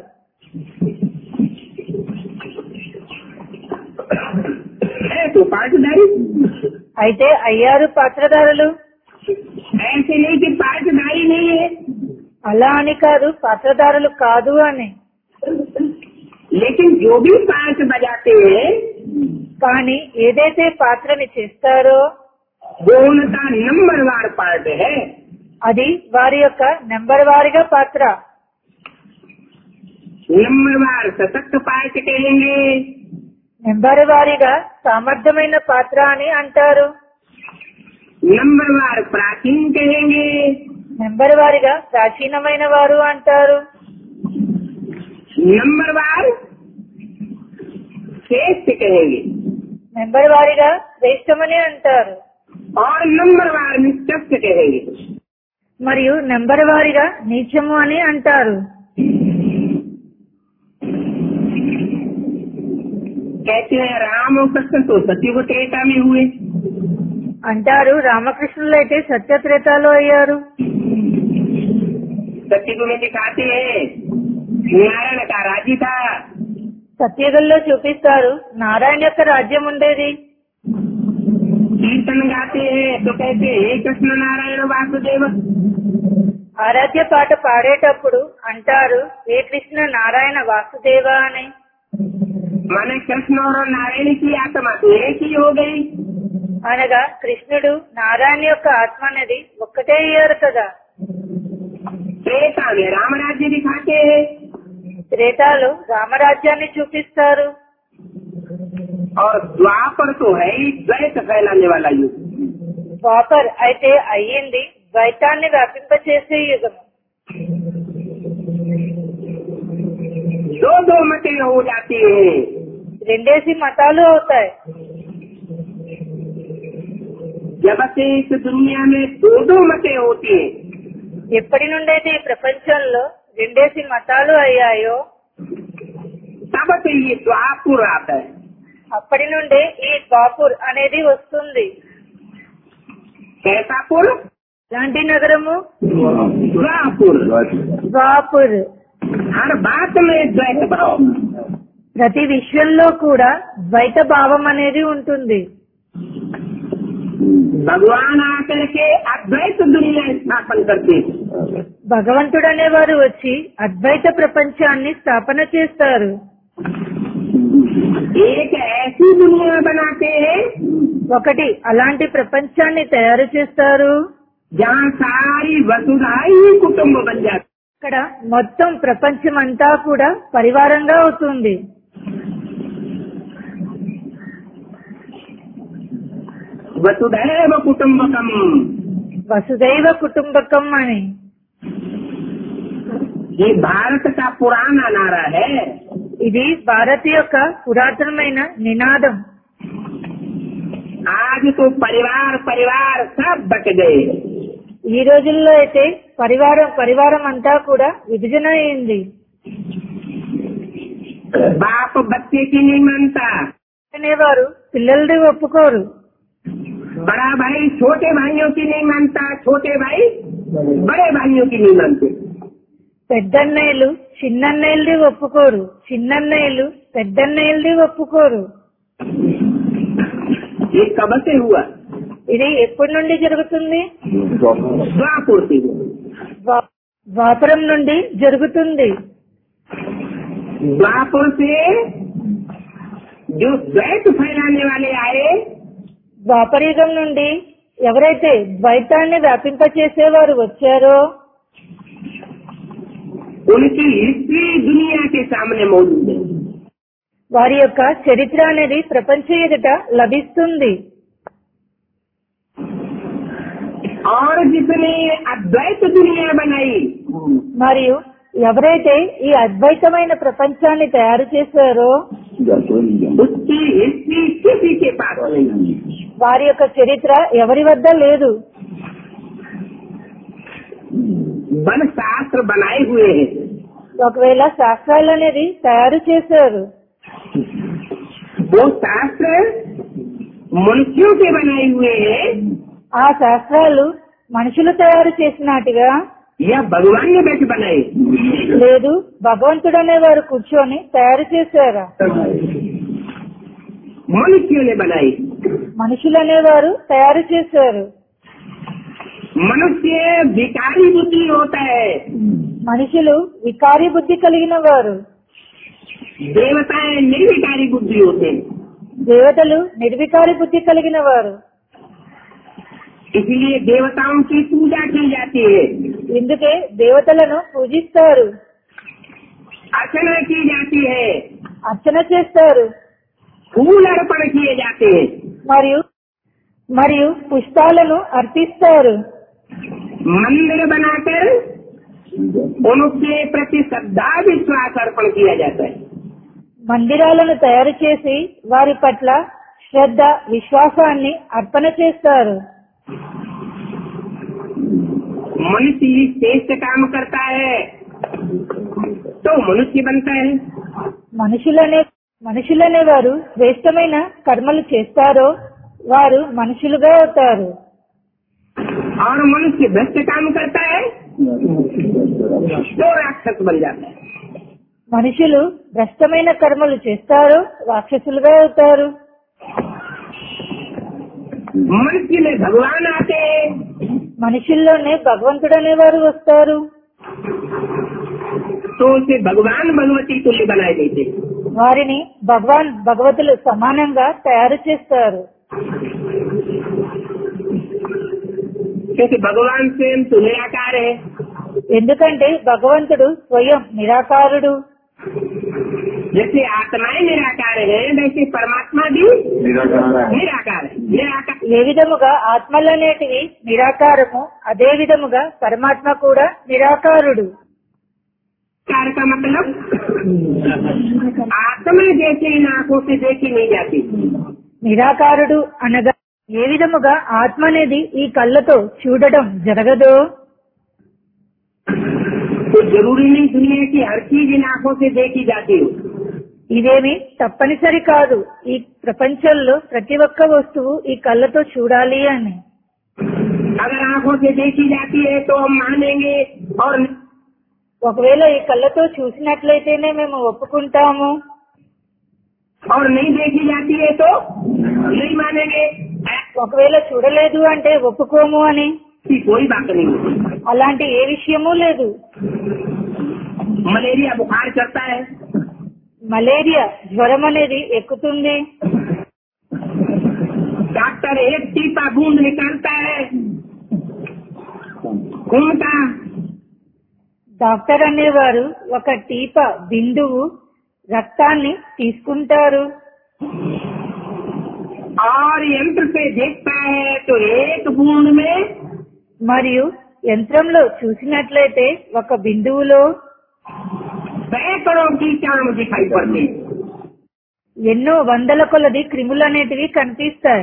है तो पार्टदारी అయితే అయ్యారు పాత్రధారులు ऐसे नहीं कि पार्टदारी नहीं है అలా అని కాదు పాత్రధారులు కాదు అని लेकिन जो भी पार्ट बजाते हैं కానీ ఏదైతే పాత్రని చేస్తారో वो उनका नंबरवार पार्ट है అది వారి యొక్క నెంబర్ వారిగా పాత్ర नंबरवार सशक्त पार्ट कहेंगे నెంబర్ వారిగా సామర్థ్యమైన పాత్ర అని అంటారు नंबरवार प्राचीन कहेंगे నెంబర్ వారిగా ప్రాచీనమైన వారు అంటారు नंबरवार श्रेष्ठ कहेंगे నెంబర్ వారిగా శ్రేష్టమని అంటారు और नंबरवार निष्कर्ष कहेंगे మరియు నెంబర్ వారిగా నీచము అని అంటారు कहते हैं राम और कृष्ण तो सत्युग त्रेता में हुए అంటారు రామకృష్ణులు అయితే సత్యత్రేతాలో అయ్యారు सत्युग में दिखाते हैं नारायण का राज्य था సత్యగల్లో చూపిస్తారు నారాయణ యొక్క రాజ్యం ఉండేది कीर्तन गाते हैं तो कहते हैं हे कृष्ण नारायण वासुदेव ఆరాధ్య పాట పాడేటప్పుడు అంటారు ఏ కృష్ణ నారాయణ వాసుదేవ అని माने कृष्ण और नारायण की आत्मा तो एक ही हो गई అనగా కృష్ణుడు నారాయణ యొక్క ఆత్మ అనేది ఒక్కటే అయ్యారు కదా त्रेता में राम राज्य दिखाते हैं త్రేతాలు రామరాజ్యాన్ని చూపిస్తారు और द्वापर तो है ही द्वैत फैलाने वाला युग ద్వాపర్ అయితే అయ్యింది ద్వైతాన్ని వ్యాపింపచేసే యుగము दो दो मतें हो जाती है రెండేసి మతాలు అవుతాయి जब से इस दुनिया में दो दो मतें होती हैं ఎప్పటి నుండైతే ఈ ప్రపంచంలో రెండేసి మతాలు అయ్యాయో तब से ये द्वापुर आता है అప్పటి నుండే ఈ ద్వాపూర్ అనేది వస్తుంది कैसा पुर ఇలాంటి నగరము द्वापुर ద్వాపూర్ हर बात में द्वैत भाव ప్రతి విషయంలో కూడా ద్వైత భావం అనేది ఉంటుంది भगवान आकर के अद्वैत दुनिया स्थापन करते हैं భగవంతుడు అనేవారు వచ్చి అద్వైత ప్రపంచాన్ని స్థాపన చేస్తారు एक ऐसी दुनिया बनाते हैं ఒకటి అలాంటి ప్రపంచాన్ని తయారు చేస్తారు जहाँ सारी वसुधा ही कुटुम्ब बन जाती ఇక్కడ మొత్తం ప్రపంచం అంతా కూడా పరివారంగా అవుతుంది वसुधैव कुटुम्बकम వసుదైవ కుటుంబకం అని ये भारत का पुराना नारा है ఇది భారత్ యొక్క పురాతనమైన నినాదం आज तो परिवार परिवार सब बट गए ఈ రోజుల్లో అయితే పరివారం పరివారం అంతా కూడా విభజన అయింది बाप बच्चे की नहीं मानता అనేవారు పిల్లలది ఒప్పుకోరు बड़ा भाई छोटे भाइयों की नहीं मानता छोटे भाई बड़े भाइयों की नहीं मानते పెద్దన్నయ్యలు చిన్నన్నయ్యలది ఒప్పుకోరు చిన్నన్నయ్యలు పెద్దన్నయ్యలది ఒప్పుకోరు ये कब से हुआ ఇది ఎప్పటి నుండి జరుగుతుంది द्वापुर से ద్వా- ద్వాపరం నుండి జరుగుతుంది द्वापुर से जो द्वैत फैलाने वाले आए ద్వాపరయుగం నుండి ఎవరైతే ద్వైతాన్ని వ్యాపింపచేసేవారు వచ్చారో उनकी हिस्ट्री दुनिया के सामने मौजूद है వారి యొక్క చరిత్ర అనేది ప్రపంచ ఎదుట లభిస్తుంది और जिसने अद्वैत दुनिया बनाई మరియు ఎవరైతే ఈ అద్వైతమైన ప్రపంచాన్ని తయారు చేశారో उसकी हिस्ट्री किसी के पास नहीं వారి యొక్క చరిత్ర ఎవరి వద్ద లేదు वन शास्त्र बनाए हुए हैं ఒకవేళ శాస్త్రాలు అనేది తయారు చేశారు वो शास्त्र मनुष्यों के बनाए हुए हैं ఆ శాస్త్రాలు మనుషులు తయారు చేసినట్టుగా या भगवान ने बैठ बनाए లేదు భగవంతుడు అనేవారు కూర్చొని తయారు చేశారా मनुष्यों ने बनाई మనుషులు అనేవారు తయారు చేశారు मनुष्य विकारी बुद्धि होता है మనుషులు వికారి బుద్ధి కలిగిన వారు देवताएं निर्विकारी बुद्धि होते हैं దేవతలు నిర్వికారి బుద్ధి కలిగిన వారు इसलिए देवताओं की पूजा की जाती है ఇందుకే దేవతలను పూజిస్తారు अर्चना की जाती है అర్చన చేస్తారు फूल अर्पण किए जाते हैं మరియు మరియు పుష్పాలను అర్పిస్తారు मंदिर बनाकर उनके प्रति श्रद्धा विश्वास अर्पण किया जाता है మందిరాలను తయారు చేసి వారి పట్ల శ్రద్ధ విశ్వాసాన్ని అర్పణ చేస్తారు मनुष्य ही श्रेष्ठ काम करता है तो मनुष्य बनता है మనుషులనే మనుషులనే వారు శ్రేష్టమైన కర్మలు చేస్తారో వారు మనుషులుగా అవుతారు और मनुष्य भ्रष्ट काम करता है तो राक्षस बन जाता है మనుషులు భ్రష్టమైన కర్మలు చేస్తారో రాక్షసులుగా అవుతారు मनुष्य में भगवान आते हैं మనుషుల్లోనే భగవంతుడు అనేవారు వస్తారు तो उसे भगवान भगवती तुल्य बनाए देते हैं వారిని భగవాన్ భగవతులు సమానంగా తయారు చేస్తారు क्योंकि भगवान स्वयं तो निराकार है ఎందుకంటే భగవంతుడు స్వయం నిరాకారుడు जैसे आत्माएं निराकार है वैसे परमात्मा भी निराकार है निराकार है निराकार ఏ విధముగా ఆత్మలనేటివి నిరాకారము అదే విధముగా పరమాత్మ కూడా నిరాకారుడు का मतलब आत्मा जैसे इन आंखों से देखी नहीं जाती నిరాకారుడు అనగా ఏ విధముగా ఆత్మ అనేది ఈ కళ్ళతో చూడడం జరగదో तो जरूरी नहीं दुनिया की हर चीज इन आंखों से देखी जाती हो ఇదేమి తప్పనిసరి కాదు ఈ ప్రపంచంలో ప్రతి ఒక్క వస్తువు ఈ కళ్ళతో చూడాలి అని अगर आंखों से देखी जाती है तो हम मानेंगे और ఒకవేళ ఈ కళ్ళతో చూసినట్లయితేనే మేము ఒప్పుకుంటాము और नहीं देखी जाती है तो नहीं मानेंगे ఒకవేళ చూడలేదు అంటే ఒప్పుకోము అని ऐसी कोई बात नहीं है అలాంటి ఏ విషయమూ లేదు मलेरिया बुखार चढ़ता है మలేరియా జ్వరం అనేది ఎక్కుతుంది डॉक्टर एक टीपा बूंद निकालता है खून का డాక్టర్ అనేవారు ఒక టీప బిందువు రక్తాన్ని తీసుకుంటారు और यंत्र से देखता है तो एक बूंद में మరియు యంత్రంలో చూసినట్లయితే ఒక బిందువులో सैकड़ों कीटाणु दिखाई पड़ते हैं ఎన్నో వందల కొలది క్రిములు అనేటివి కనిపిస్తాయి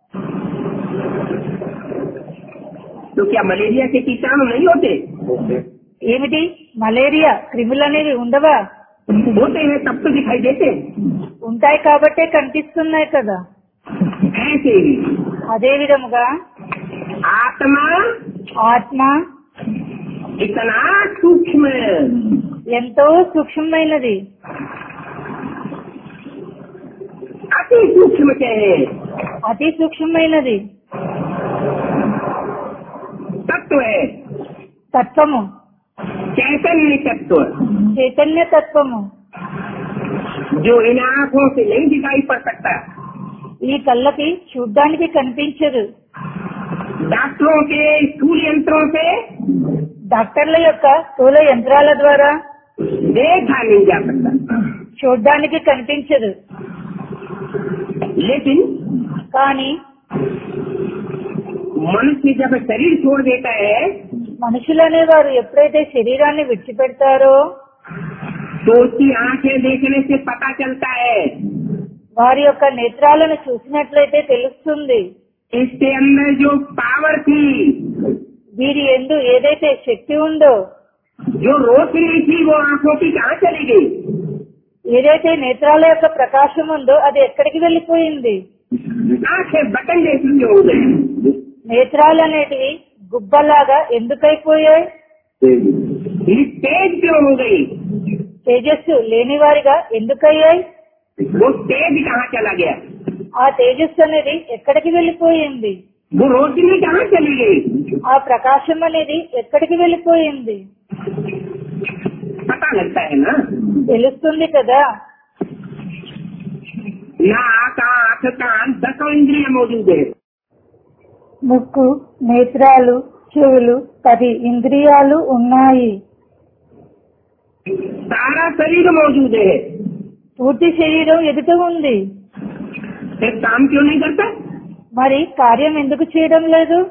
तो क्या मलेरिया के कीटाणु नहीं होते ఏమిటి మలేరియా క్రిములు అనేవి ఉండవా होते हैं तब तो दिखाई देते हैं ఉంటాయి కాబట్టే కనిపిస్తున్నాయి కదా ऐसे ही అదే విధముగా आत्मा ఆత్మ इतना सूक्ष्म ఎంతో సూక్ష్మమైనది अति सूक्ष्म कहे అతి సూక్ష్మమైనది तत्व है తత్వము चैतन्य तत्व చైతన్య తత్వము जो इन आंखों से नहीं दिखाई पड़ सकता ఈ కళ్ళకి చూడ్డానికి కనిపించదు डॉक्टरों के स्थूल यंत्रों से డాక్టర్ల యొక్క స్థూల యంత్రాల ద్వారా देखा नहीं जा सकता చూడ్డానికి కనిపించదు लेकिन కానీ मनुष्य जब शरीर छोड़ देता है మనుషులు అనేవారు ఎప్పుడైతే శరీరాన్ని విడిచిపెడతారో तो उसकी आंखें देखने से पता चलता है వారి యొక్క నేత్రాలను చూసినట్లయితే తెలుస్తుంది इसके अंदर जो पावर थी వీరి ఎందు ఏదైతే శక్తి ఉందో जो रोशनी थी वो आंखों की कहाँ चली गई ఏదైతే నేత్రాల యొక్క ప్రకాశం ఉందో అది ఎక్కడికి వెళ్ళిపోయింది आंखें बटन जैसी हो गई నేత్రాలు అనేటివి గుబ్బలాగా ఎందుకైపోయాయి ये तेज क्यों हो गई తేజస్సు లేనివారిగా ఎందుకయ్యాయి वो तेज कहाँ चला गया ఆ తేజస్సు అనేది ఎక్కడికి వెళ్ళిపోయింది वो रोशनी कहाँ चली गई ఆ ప్రకాశం అనేది ఎక్కడికి వెళ్ళిపోయింది पता लगता है ना తెలుస్తుంది కదా नाक आंख कान दसों इंद्रिया मौजूद है ముక్కు నేత్రాలు చెవులు పది ఇంద్రియాలు ఉన్నాయి सारा शरीर मौजूद है పూర్తి శరీరం ఎదుట ఉంది फिर काम क्यों नहीं करता మరి కార్యం ఎందుకు చేయడం లేదు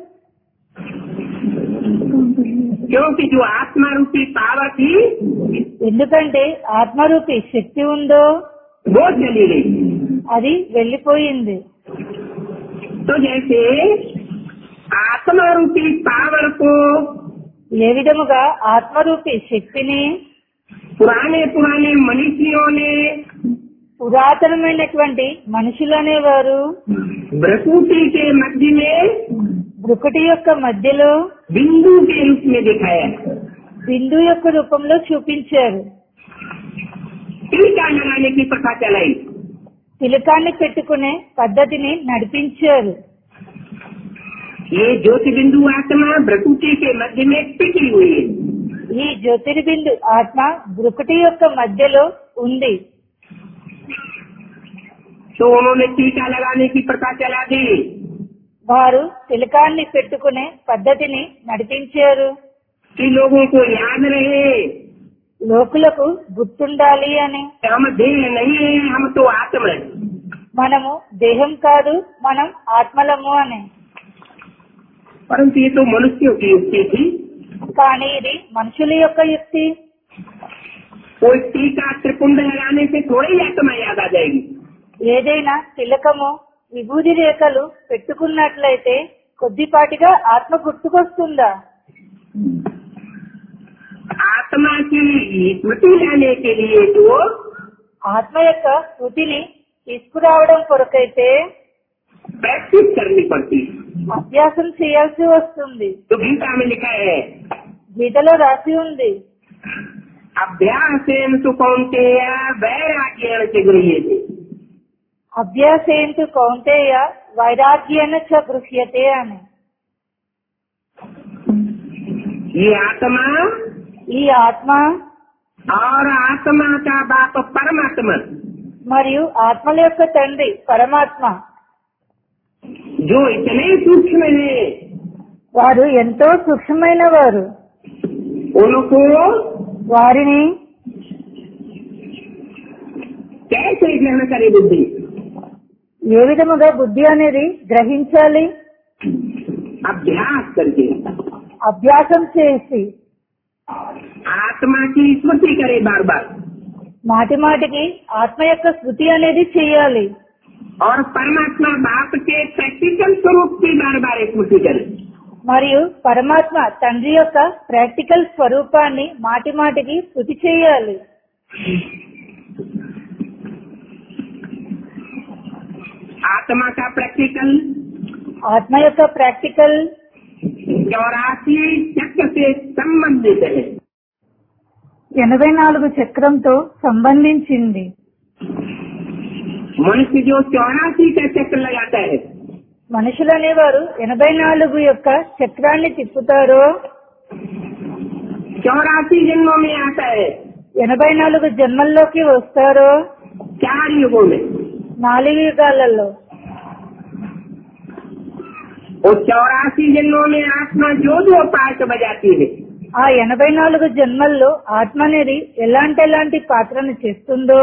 क्योंकि जो आत्मा रूपी पावर थी ఎందుకంటే ఆత్మరూపి శక్తి ఉందో वो चली गई అది వెళ్ళిపోయింది तो जैसे आत्मा रूपी पावर को ఏ విధముగా ఆత్మరూపి శక్తిని पुराने पुराने मनुष्यों ने పురాతనమైనటువంటి మనుషులు అనేవారు प्रसूति के मध्य में బ్రుకుటి యొక్క మధ్యలో बिंदु के रूप में दिखाया బిందు యొక్క రూపంలో చూపించారు टीका लगाने की प्रथा चलाई తిలకాన్ని పెట్టుకునే పద్ధతిని నడిపించారు ये ज्योति बिंदु आत्मा प्रसूति के मध्य में टिकी हुई है ఈ జ్యోతిర్బిందు ఆత్మ బ్రుకుటి యొక్క మధ్యలో ఉంది तो उन्होंने टीका लगाने की प्रथा चला दी వారు తిలకాన్ని పెట్టుకునే పద్ధతిని నడిపించారు कि लोगों को याद रहे లోకులకు గుర్తుండాలి అని हम देह नहीं है हम तो आत्मा है మనము దేహం కాదు మనం ఆత్మలము అని परंतु ये तो मनुष्यों की युक्ति थी కానీ ఇది మనుషుల యొక్క యుక్తి कोई टीका त्रिपुंड लगाने से थोड़ी ही आत्मा याद आ जाएगी ఏదైనా తిలకము విభూది రేఖలు పెట్టుకున్నట్లయితే కొద్దిపాటిగా ఆత్మ గుర్తుకొస్తుందా आत्मा की स्मृति लाने के लिए तो ఆత్మ యొక్క స్మృతిని తీసుకురావడం కొరకైతే प्रैक्टिस करनी पड़ती है అభ్యాసం చేయాల్సి వస్తుంది तो गीता में लिखा है గీతలో రాసి ఉంది अभ्यासेन तु कौन्तेय वैराग्येण च गृह्यते అభ్యాసేంతు కౌంటేయ వైరాగ్యేన చ గృహ్యతే అని ये आत्मा ఈ ఆత్మ और आत्मा का बाप परमात्मा మరియు ఆత్మల యొక్క తండ్రి పరమాత్మ जो इतने सूक्ष्म है వారు ఎంతో సూక్ష్మమైన వారు उनको వారిని कैसे ग्रहण करे बुद्धि ఏ విధముగా బుద్ధి అనేది గ్రహించాలి अभ्यास करके అభ్యాసం చేసి आत्मा की स्मृति करे बार बार మాటి మాటికి ఆత్మ యొక్క స్మృతి అనేది చేయాలి और परमात्मा बाप के प्रैक्टिकल स्वरूप की बार बार स्मृति करे మరియు పరమాత్మ తండ్రి యొక్క ప్రాక్టికల్ స్వరూపాన్ని మాటి మాటికి శృతి చేయాలి आत्मा का प्रैक्टिकल ఆత్మ యొక్క ప్రాక్టికల్ चौरासी चक्र से संबंधित है ఎనభై నాలుగు చక్రంతో సంబంధించింది मनुष्य जो चौरासी का चक्र लगाता है మనుషులు అనేవారు ఎనభై నాలుగు యొక్క చక్రాన్ని తిప్పుతారో चौरासी जन्मों में आता है ఎనభై నాలుగు జన్మల్లోకి వస్తారో चार युगों में నాలుగు యుగాలలో और चौरासी जन्मों में आत्मा जो जो पार्ट बजाती है ఆ ఎనభై నాలుగు జన్మల్లో ఆత్మ అనేది ఎలాంటి ఎలాంటి పాత్రను చేస్తుందో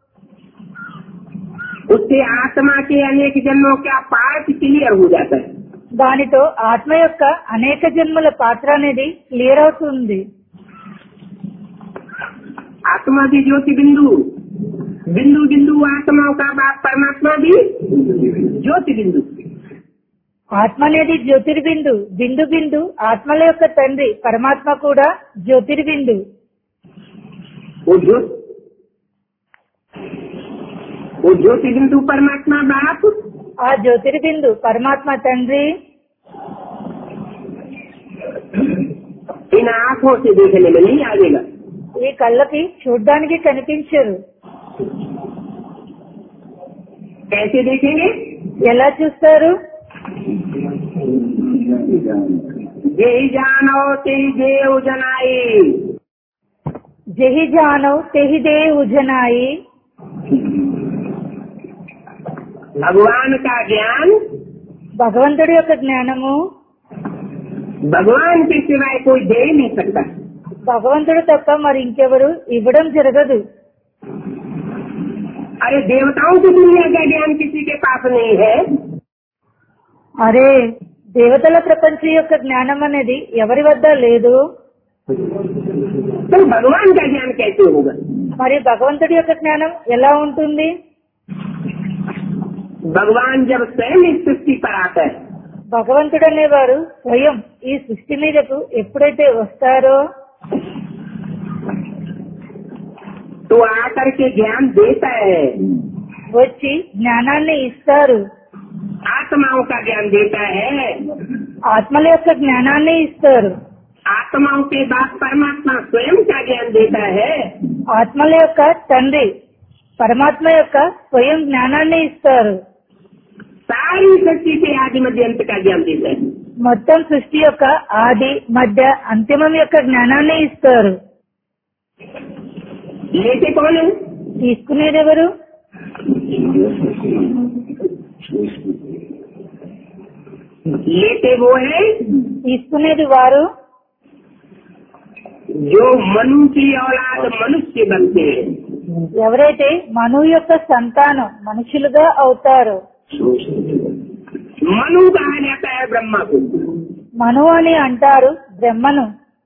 उससे आत्मा के अनेक जन्मों का पार्ट क्लियर हो जाता है దానితో ఆత్మ యొక్క అనేక జన్మల పాత్ర అనేది క్లియర్ అవుతుంది आत्मा भी ज्योति बिंदु बिंदु बिंदु आत्माओं का बाप परमात्मा भी ज्योति बिंदु ఆత్మ అనేది జ్యోతిర్బిందు బిందు బిందు ఆత్మల యొక్క తండ్రి పరమాత్మ కూడా జ్యోతిర్బిందు वो ज्यो वो ज्योति बिंदु परमात्मा बाप ఆ జ్యోతిర్బిందు పరమాత్మ తండ్రి इन आंखों से देखने में नहीं आएगा ఈ కళ్ళకి చూడ్డానికి కనిపించరు कैसे देखेंगे ఎలా చూస్తారు ये जानो ते देव जनाई జహి జానవ్ తెహి దే ఉజనాయి भगवान का ज्ञान భగవంతుడి యొక్క జ్ఞానము भगवान के सिवाय कोई दे ही नहीं सकता భగవంతుడు తప్ప మరి ఇంకెవరు ఇవ్వడం జరగదు अरे देवताओं की दुनिया का ज्ञान किसी के पास नहीं है అరే దేవతల ప్రపంచం యొక్క జ్ఞానం అనేది ఎవరి వద్ద లేదు तो भगवान का ज्ञान कैसे होगा మరి భగవంతుడి యొక్క జ్ఞానం ఎలా ఉంటుంది भगवान जब स्वयं इस सृष्टि पर आता है భగవంతుడు అనేవారు స్వయం ఈ సృష్టి మీదకు ఎప్పుడైతే వస్తారో तो आकर के ज्ञान देता है వచ్చి జ్ఞానాన్ని ఇస్తారు आत्माओं का ज्ञान देता है ఆత్మల యొక్క జ్ఞానాన్ని ఇస్తారు आत्माओं के बाद परमात्मा स्वयं का ज्ञान देता है ఆత్మల యొక్క తండ్రి పరమాత్మ యొక్క స్వయం జ్ఞానాన్ని ఇస్తారు सारी सृष्टि के आदि मध्य अंत का ज्ञान देता है మొత్తం సృష్టి యొక్క ఆది మధ్య అంతిమం యొక్క జ్ఞానాన్ని ఇస్తారు लेते कौन है తీసుకునేదెవరు लेते वो है తీసుకునేది వారు जो मनु की औलाद मनुष्य बनते हैं ఎవరైతే మను యొక్క సంతానం మనుషులుగా అవుతారో मनु कहा जाता है ब्रह्मा को మను అని అంటారు బ్రహ్మను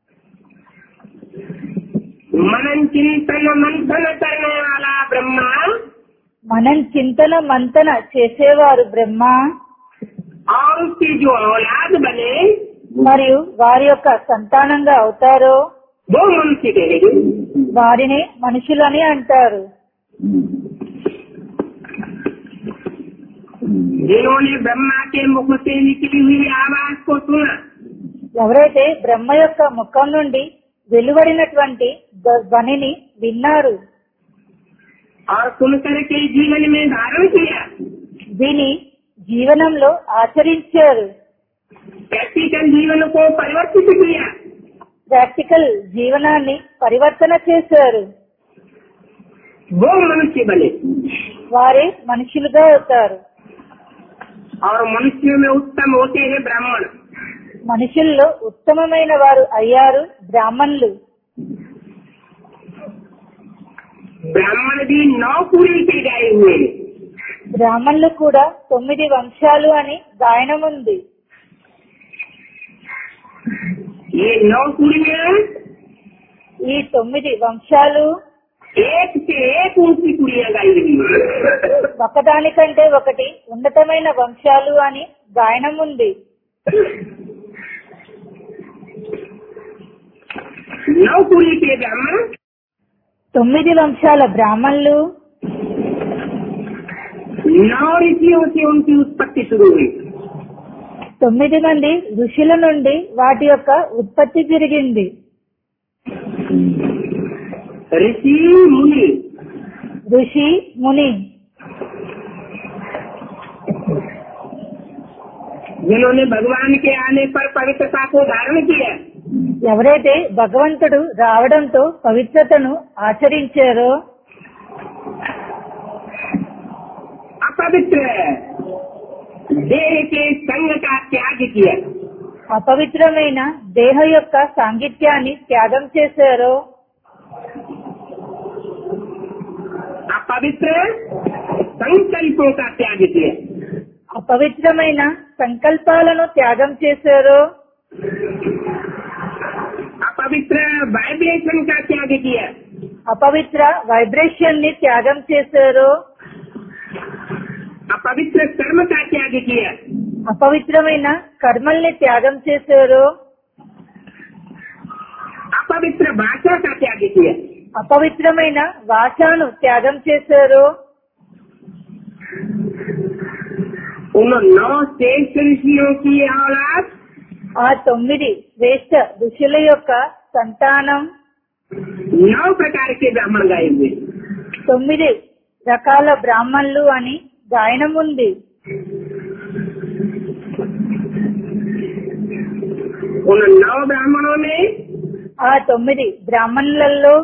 मनन चिंतन मंथन करने वाला ब्रह्मा మనం చింతన మంతన చేసేవారు బ్రహ్మ और उसकी जो औलाद बने మరియు వారి యొక్క సంతానంగా అవుతారో वो मनुष्य कहेंगे వారిని మనుషులని అంటారు जिन्होंने ब्रह्मा के मुख से निकली हुई आवाज को सुना ఎవరైతే బ్రహ్మ యొక్క ముఖం నుండి వెలువడినటువంటి ధ్వ- ధ్వనిని విన్నారు और सुन करके जीवन में धारण किया విని జీవనంలో ఆచరించారు प्रैक्टिकल जीवन को परिवर्तित किया ప్రాక్టికల్ జీవనాన్ని పరివర్తన చేశారు वो मनुष्य बने వారే మనుషులుగా అవుతారు और मनुष्यों में उत्तम होते हैं ब्राह्मण మనుషుల్లో ఉత్తమమైన వారు అయ్యారు బ్రాహ్మణులు ब्राह्मण भी नौ पूरी के गए हुए हैं బ్రాహ్మణులు కూడా తొమ్మిది వంశాలు అని గాయనం ఉంది ये नौ कुड़ियाँ ఈ తొమ్మిది వంశాలు एक से एक ऊंची कुड़ियाँ गाई गई हैं। ఒకదానికంటే ఒకటి ఉన్నతమైన వంశాలు అని గాయనం ఉంది नौ कुड़ी के ब्राह्मण తొమ్మిది వంశాల బ్రాహ్మణులు नौ ऋषियों से उनकी उत्पत्ति शुरू हुई తొమ్మిది మంది ఋషుల నుండి వాటి యొక్క ఉత్పత్తి జరిగింది ऋषि मुनि ఋషి ముని जिन्होंने भगवान के आने पर पवित्रता को धारण किया ఎవరైతే భగవంతుడు రావడంతో పవిత్రతను ఆచరించారో अपवित्र देह के संग का त्याग किया అపవిత్రమైన దేహ యొక్క సాంగిత్యాన్ని త్యాగం చేశారో अपवित्र संकल्पों का त्याग किया అపవిత్రమైన సంకల్పాలను త్యాగం చేశారో अपवित्र वाइब्रेशन का त्याग किया అపవిత్ర వైబ్రేషన్ ని త్యాగం చేశారో अपवित्र कर्म का त्याग किया అపవిత్రమైన కర్మల్ని త్యాగం చేశారో अपवित्र भाषा का त्याग किया అపవిత్రమైన వాచాను త్యాగం చేశారో उन नौ श्रेष्ठ ऋषियों की औलाद ఆ తొమ్మిది శ్రేష్ఠ ఋషుల యొక్క సంతానం नौ प्रकार के ब्राह्मण गाए हुए తొమ్మిది రకాల బ్రాహ్మణులు అని గాయనం ఉంది उन नौ ब्राह्मणों में ఆ తొమ్మిది బ్రాహ్మణులలో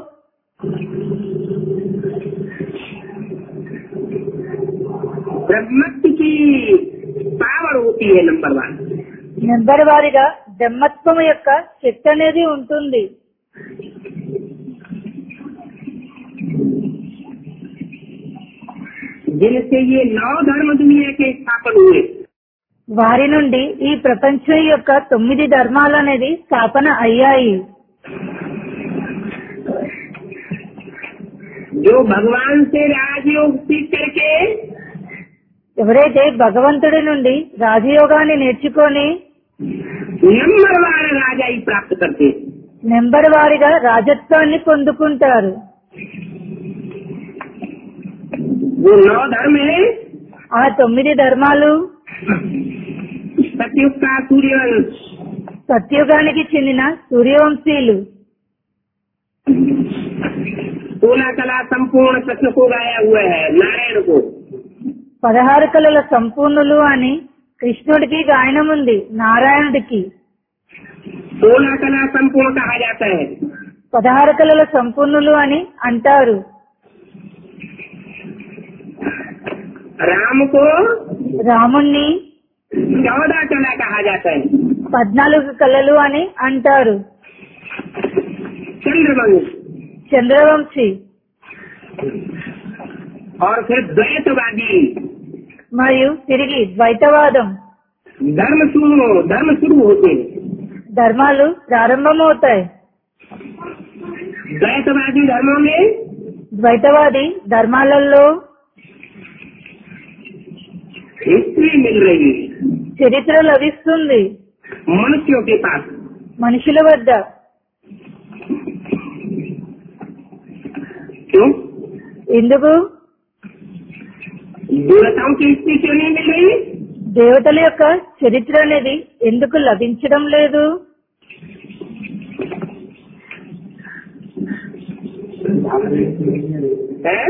ब्रह्मत्व की पावर होती है नंबर वन నెంబర్ వారిగా బ్రహ్మత్వం యొక్క శక్తి అనేది ఉంటుంది जिनसे ये नौ धर्म दुनिया के स्थापन हुए వారి నుండి ఈ ప్రపంచం యొక్క తొమ్మిది ధర్మాలు అనేది స్థాపన అయ్యాయి जो भगवान से राजयोग सीख करके ఎవరైతే భగవంతుడి నుండి రాజయోగాన్ని నేర్చుకొని नंबर वार राजाई प्राप्त करते हैं। నెంబర్ వారిగా రాజత్వాన్ని పొందుకుంటారు वो नौ धर्म है ఆ తొమ్మిది ధర్మాలు सतयुग का सूर्यवंश సత్యుగానికి చెందిన సూర్యవంశీయులు सोलह कला संपूर्ण कृष्ण को गाया हुआ है नारायण को పదహారు కళల సంపూర్ణులు అని కృష్ణుడికి గాయనం ఉంది నారాయణుడికి सोलह कला संपूर्ण कहा जाता है పదహారు కళల సంపూర్ణులు అని అంటారు राम को రాముణ్ణి चौदह कला कहा जाता है పద్నాలుగు కళలు అని అంటారు चंद्रवंश చంద్రవంశి और फिर द्वैतवादी మరియు తిరిగి ద్వైతవాదం धर्म शुरू हो धर्म शुरू होते हैं ధర్మాలు ప్రారంభమవుతాయి द्वैतवादी धर्मों में ద్వైతవాది ధర్మాలలో हिस्ट्री मिल रही है చరిత్ర లభిస్తుంది मनुष्यों के पास మనుషుల వద్ద क्यों ఎందుకు देवताओं की हिस्ट्री क्यों नहीं मिल रही దేవతల యొక్క చరిత్ర అనేది ఎందుకు లభించడం లేదు है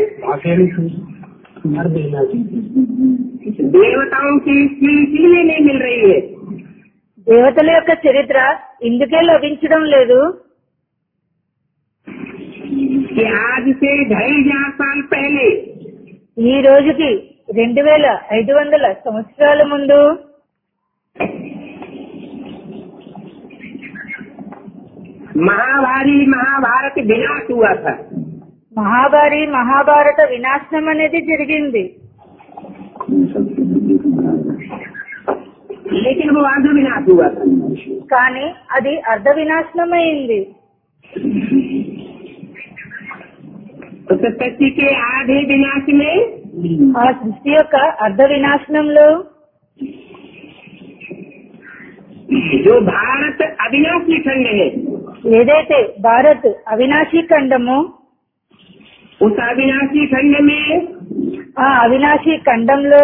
देवताओं की हिस्ट्री इसलिए नहीं मिल रही है దేవతల యొక్క చరిత్ర ఇందుకే లభించడం లేదు कि आज से ढाई हजार साल पहले ఈ రోజుకి రెండు వేల ఐదు వందల సంవత్సరాల ముందు महाभारी महाभारत विनाश हुआ था మహాభారి మహాభారత వినాశనం అనేది జరిగింది लेकिन वो आध विनाश हुआ था కానీ అది అర్ధ వినాశనం అయింది तो सृष्टि के आधे विनाश में ఆ సృష్టి యొక్క అర్ధ వినాశనంలో जो भारत अविनाशी खंड है ఏదైతే భారత్ అవినాశీ ఖండము उस अविनाशी खंड में ఆ అవినాశీ ఖండంలో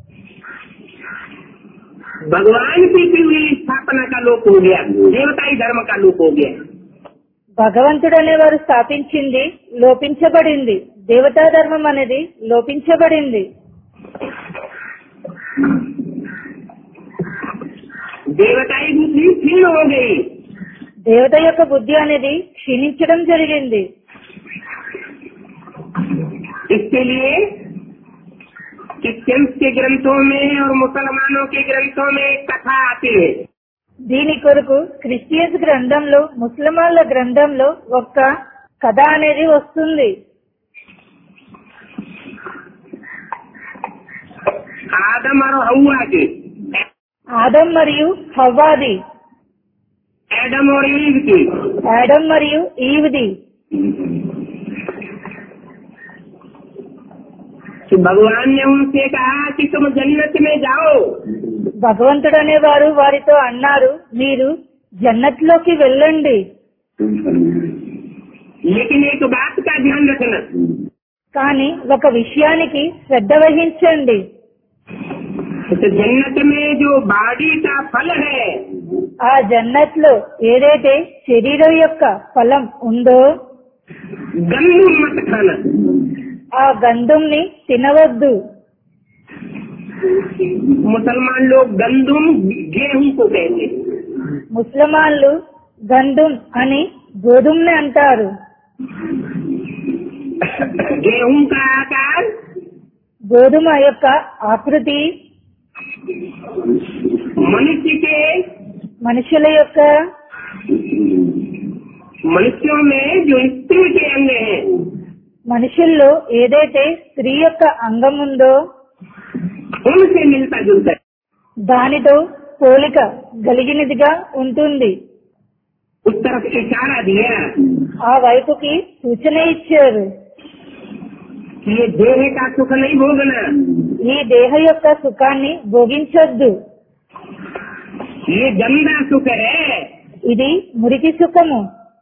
भगवान की की हुई स्थापना का लोप हो गया देवताई धर्म का लोप हो गया భగవంతుడు అనేవారు స్థాపించింది లోపించబడింది దేవతా ధర్మం అనేది లోపించబడింది देवताई बुद्धि क्षीण हो गई దేవత యొక్క బుద్ధి అనేది క్షీణించడం జరిగింది इसके लिए क्रिश्चियंस के ग्रंथों में और मुसलमानों के ग्रंथों में एक कथा आती है దీని కొరకు క్రిస్టియన్స్ గ్రంథంలో ముస్లిమాన్ల గ్రంథంలో ఒక్క కథ అనేది వస్తుంది आदम और हवा की ఆదం మరియు హవ్వాది एडम और ईव की ఆడమ్ మరియు ఈవ్ది कि भगवान ने उनसे कहा कि तुम जन्नत में जाओ భగవంతుడు అనేవారు వారితో అన్నారు మీరు జన్నత్లోకి వెళ్ళండి लेकिन एक बात का ध्यान रखना కానీ ఒక విషయానికి శ్రద్ధ వహించండి तो जन्नत में जो बाडी का फल है ఆ జన్నత్ లో ఏదైతే శరీరం యొక్క ఫలం ఉందో गंदम मत खाना ఆ గంధంని తినవద్దు मुसलमान लोग गंदुम गेहूं को कहते हैं ముస్లిమాన్లు గంధం అని గోధుమని అంటారు गेहूं का आकार గోధుమ యొక్క ఆకృతి मनुष्य के మనుషుల యొక్క मनुष्यों में जो स्त्री के अंग हैं మనుషుల్లో ఏదైతే స్త్రీ యొక్క అంగం ఉందో उनसे मिलता जुलता है దానితో పోలిక కలిగినదిగా ఉంటుంది उस तरफ इशारा दिया ఆ వైపుకి సూచన ఇచ్చారు कि ये देह का सुख नहीं भोगना ఈ దేహ యొక్క సుఖాన్ని భోగించొద్దు ये गंदा सुख है ఇది మురికి సుఖము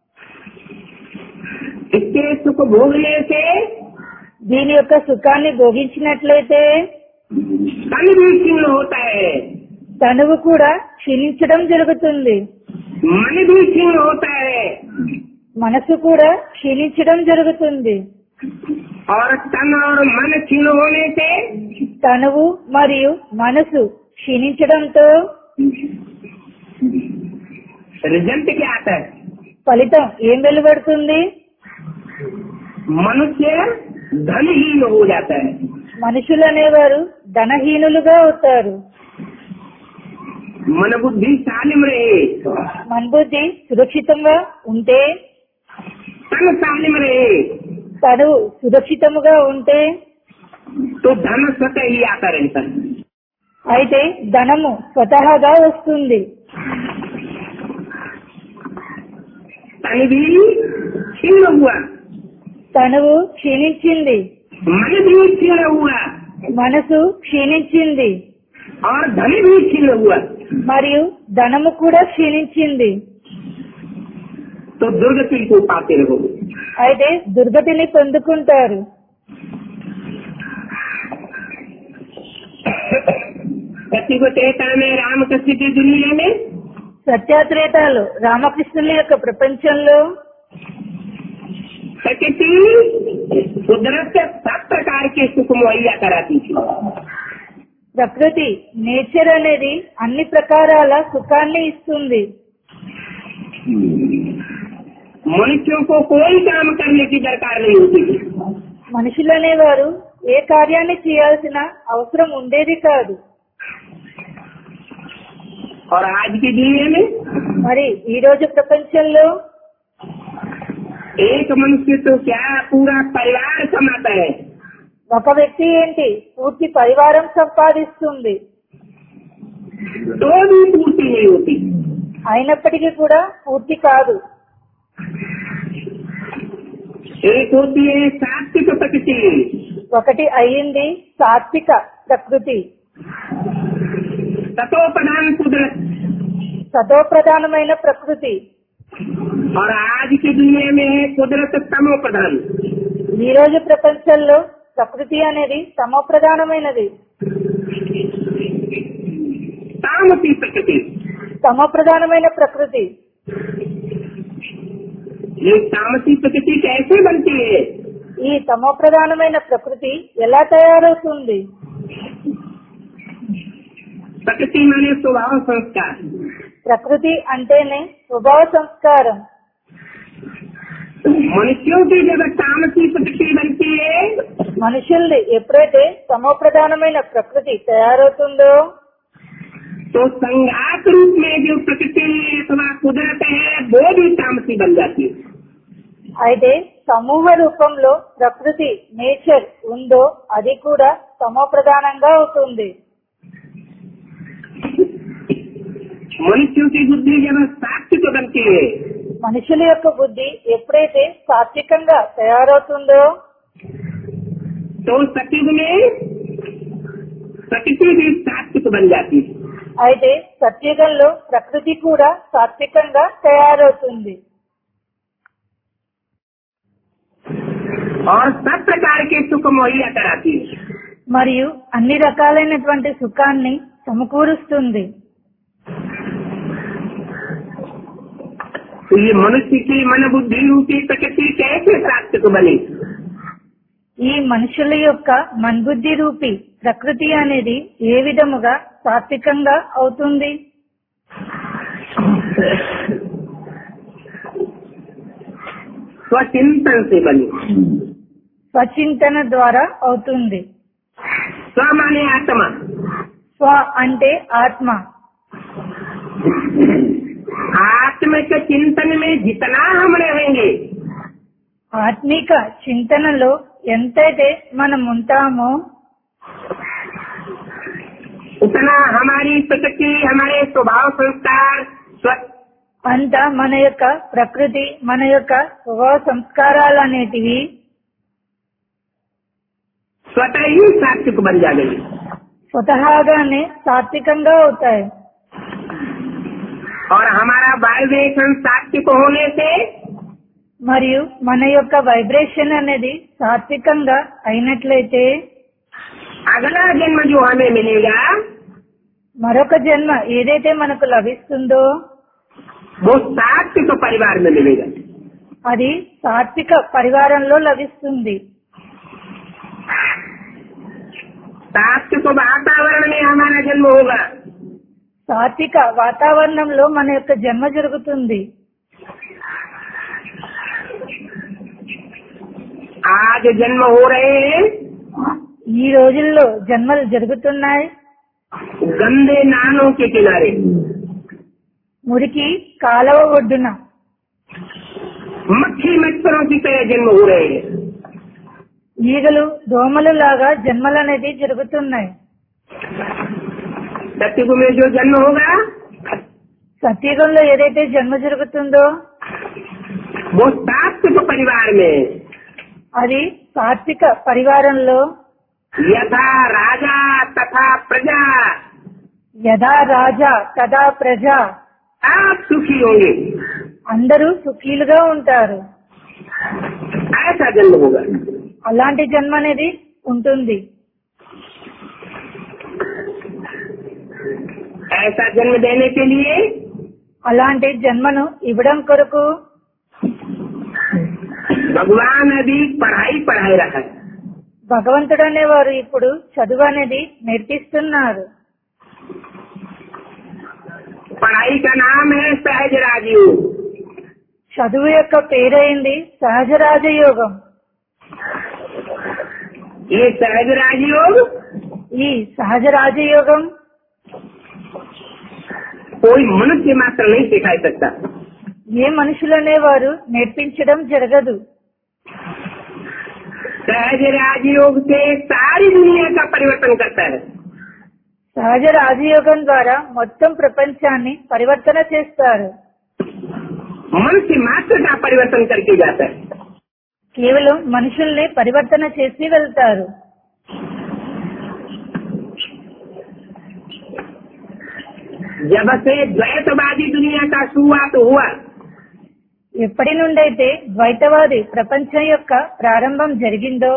इसके सुख भोगने से దీని యొక్క సుఖాన్ని భోగించినట్లయితే तन भी क्षीण होता है తనువు కూడా క్షీణించడం జరుగుతుంది मन भी क्षीण होता है మనసు కూడా క్షీణించడం జరుగుతుంది और तन और मन क्षीण होने से తనువు మరియు మనసు క్షీణించడంతో रिजल्ट क्या आता है ఫలితం ఏం వెలువడుతుంది मनुष्य धनहीन हो जाता है మనుషులు అనేవారు ధనహీనులుగా అవుతారు मन बुद्धि सालिम रहे మన బుద్ధి సురక్షితంగా ఉంటే तन सालिम रहे తను సురక్షితముగా ఉంటే तो धन स्वतः ही आता रहता है అయితే ధనము స్వతహాగా వస్తుంది तन भी क्षीण हुआ తనువు క్షీణించింది मन भी क्षीण हुआ మనసు క్షీణించింది और धन भी क्षीण हुआ మరియు ధనము కూడా క్షీణించింది तो दुर्गति को पाते रहोगे అయితే దుర్గతిని పొందుకుంటారు कति को कहता में राम कथि की दुनिया में సత్యాత్రేతాలు రామకృష్ణుల యొక్క ప్రపంచంలో प्रकृति कुदरत से सब प्रकार के सुख मुहैया कराती थी ప్రకృతి నేచర్ అనేది అన్ని ప్రకారాల సుఖాన్ని ఇస్తుంది मनुष्यों को कोई काम करने की दरकार नहीं होती थी మనుషులు అనేవారు ఏ కార్యాన్ని చేయాల్సిన అవసరం ఉండేది కాదు और आज की दुनिया में మరి ఈ రోజు ప్రపంచంలో एक मनुष्य तो क्या पूरा परिवार कमाता है ఒక వ్యక్తి ఏంటి పూర్తి పరివారం సంపాదిస్తుంది तो भी पूर्ति नहीं होती అయినప్పటికీ కూడా పూర్తి కాదు एक होती है सात्विक प्रकृति ఒకటి అయ్యింది సాత్విక ప్రకృతి तत्व प्रधान कुदरत సతో ప్రధానమైన ప్రకృతి और आज की दुनिया में है कुदरत तमो प्रधान ఈ రోజు ప్రపంచంలో ప్రకృతి అనేది తమో ప్రధానమైనది तामसी प्रकृति తమో ప్రధానమైన ప్రకృతి ये तामसी प्रकृति कैसे बनती है ఈ తమో ప్రధానమైన ప్రకృతి ఎలా తయారవుతుంది प्रकृति माने स्वभाव संस्कार ప్రకృతి అంటేనే స్వభావ సంస్కారం मनुष्यों की जब तामसी प्रकृति बनती है మనుషుల్ని ఎప్పుడైతే తమో ప్రధానమైన ప్రకృతి తయారవుతుందో तो संघात रूप में जो प्रकृति अथवा कुदरत है वो भी तामसी बन जाती है అయితే సమూహ రూపంలో ప్రకృతి నేచర్ ఉందో అది కూడా తమో ప్రధానంగా అవుతుంది मनुष्यों की बुद्धि जब सात्विक बनती है మనుషుల యొక్క బుద్ధి ఎప్పుడైతే సాత్వికంగా తయారవుతుందో तो सतयुग में प्रकृति भी सात्विक बन जाती है అయితే సత్యుగంలో ప్రకృతి కూడా సాత్వికంగా తయారవుతుంది और सब प्रकार के सुख मुहैया कराती है మరియు అన్ని రకాలైనటువంటి సుఖాన్ని సమకూరుస్తుంది तो ये मनुष्य की मन बुद्धि रूपी प्रकृति कैसे सात्विक बनी ఈ మనుషుల యొక్క మన్బుద్ధి రూపి ప్రకృతి అనేది ఏ విధముగా సాత్వికంగా అవుతుంది स्वचिंतन से बनी స్వచింతన ద్వారా అవుతుంది स्व माने आत्मा స్వ అంటే ఆత్మ आत्म के चिंतन में जितना हम रहेंगे ఆత్మిక చింతనలో ఎంతైతే మనం ఉంటామో उतना हमारी प्रकृति हमारे स्वभाव संस्कार स्व అంత మన యొక్క ప్రకృతి మన యొక్క స్వభావ సంస్కారాలు అనేటివి स्वतः ही सात्विक बन जाएंगे స్వతహాగానే సాత్వికంగా అవుతాయి और हमारा वाइब्रेशन सात्विक होने से మరియు మన యొక్క వైబ్రేషన్ అనేది సాత్వికంగా అయినట్లయితే अगला जन्म जो हमें मिलेगा మరొక జన్మ ఏదైతే మనకు లభిస్తుందో वो सात्विक परिवार में मिलेगा అది సాత్విక పరివారంలో లభిస్తుంది सात्विक वातावरण में हमारा जन्म होगा సాత్విక వాతావరణంలో మన యొక్క జన్మ జరుగుతుంది आज जन्म हो रहे हैं ఈ రోజుల్లో జన్మలు జరుగుతున్నాయి गंदे नालों के किनारे మురికి కాలవ ఒడ్డున मक्खी मच्छरों की जन्म हो रहे हैं ఈగలు దోమలు లాగా జన్మలనేది జరుగుతున్నాయి सत्युग में जो जन्म होगा సత్యుగంలో ఏదైతే జన్మ జరుగుతుందో वो सात्विक परिवार में అది సాత్విక పరివారంలో यथा राजा तथा प्रजा యథా రాజా తదా ప్రజ आप सुखी होंगे అందరూ సుఖీలుగా ఉంటారు ऐसा जन्म होगा అలాంటి జన్మ అనేది ఉంటుంది ऐसा जन्म देने के लिए అలాంటి జన్మను ఇవ్వడం కొరకు भगवान अभी पढ़ाई पढ़ाई रहा है భగవంతుడు అనేవారు ఇప్పుడు చదువు అనేది నేర్పిస్తున్నారు पढ़ाई का नाम है सहज राजयोग చదువు యొక్క పేరైంది సహజ రాజయోగం ये सहज राजयोग ఈ సహజ రాజయోగం कोई मनुष्य मात्र नहीं सिखा सकता ఏ మనుషులు అనేవారు నేర్పించడం జరగదు सहज राजयोग से सारी दुनिया का परिवर्तन करता है సహజ రాజయోగం ద్వారా మొత్తం ప్రపంచాన్ని పరివర్తన చేస్తారు मनुष्य मात्र का परिवर्तन करके जाता है కేవలం మనుషుల్ని పరివర్తన చేసి వెళ్తారు जब से द्वैतवादी दुनिया का शुरुआत हुआ ఎప్పటి నుండైతే ద్వైతవాది ప్రపంచం యొక్క ప్రారంభం జరిగిందో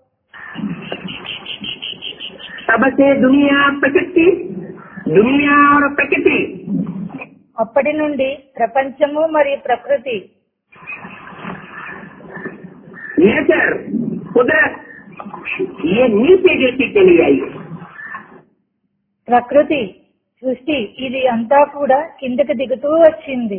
तब से दुनिया प्रकृति दुनिया और प्रकृति అప్పటి నుండి ప్రపంచము మరియు ప్రకృతి नेचर कुदरत ये नीचे गिरती चली आई ప్రకృతి సృష్టి ఇది అంతా కూడా కిందకి దిగుతూ వచ్చింది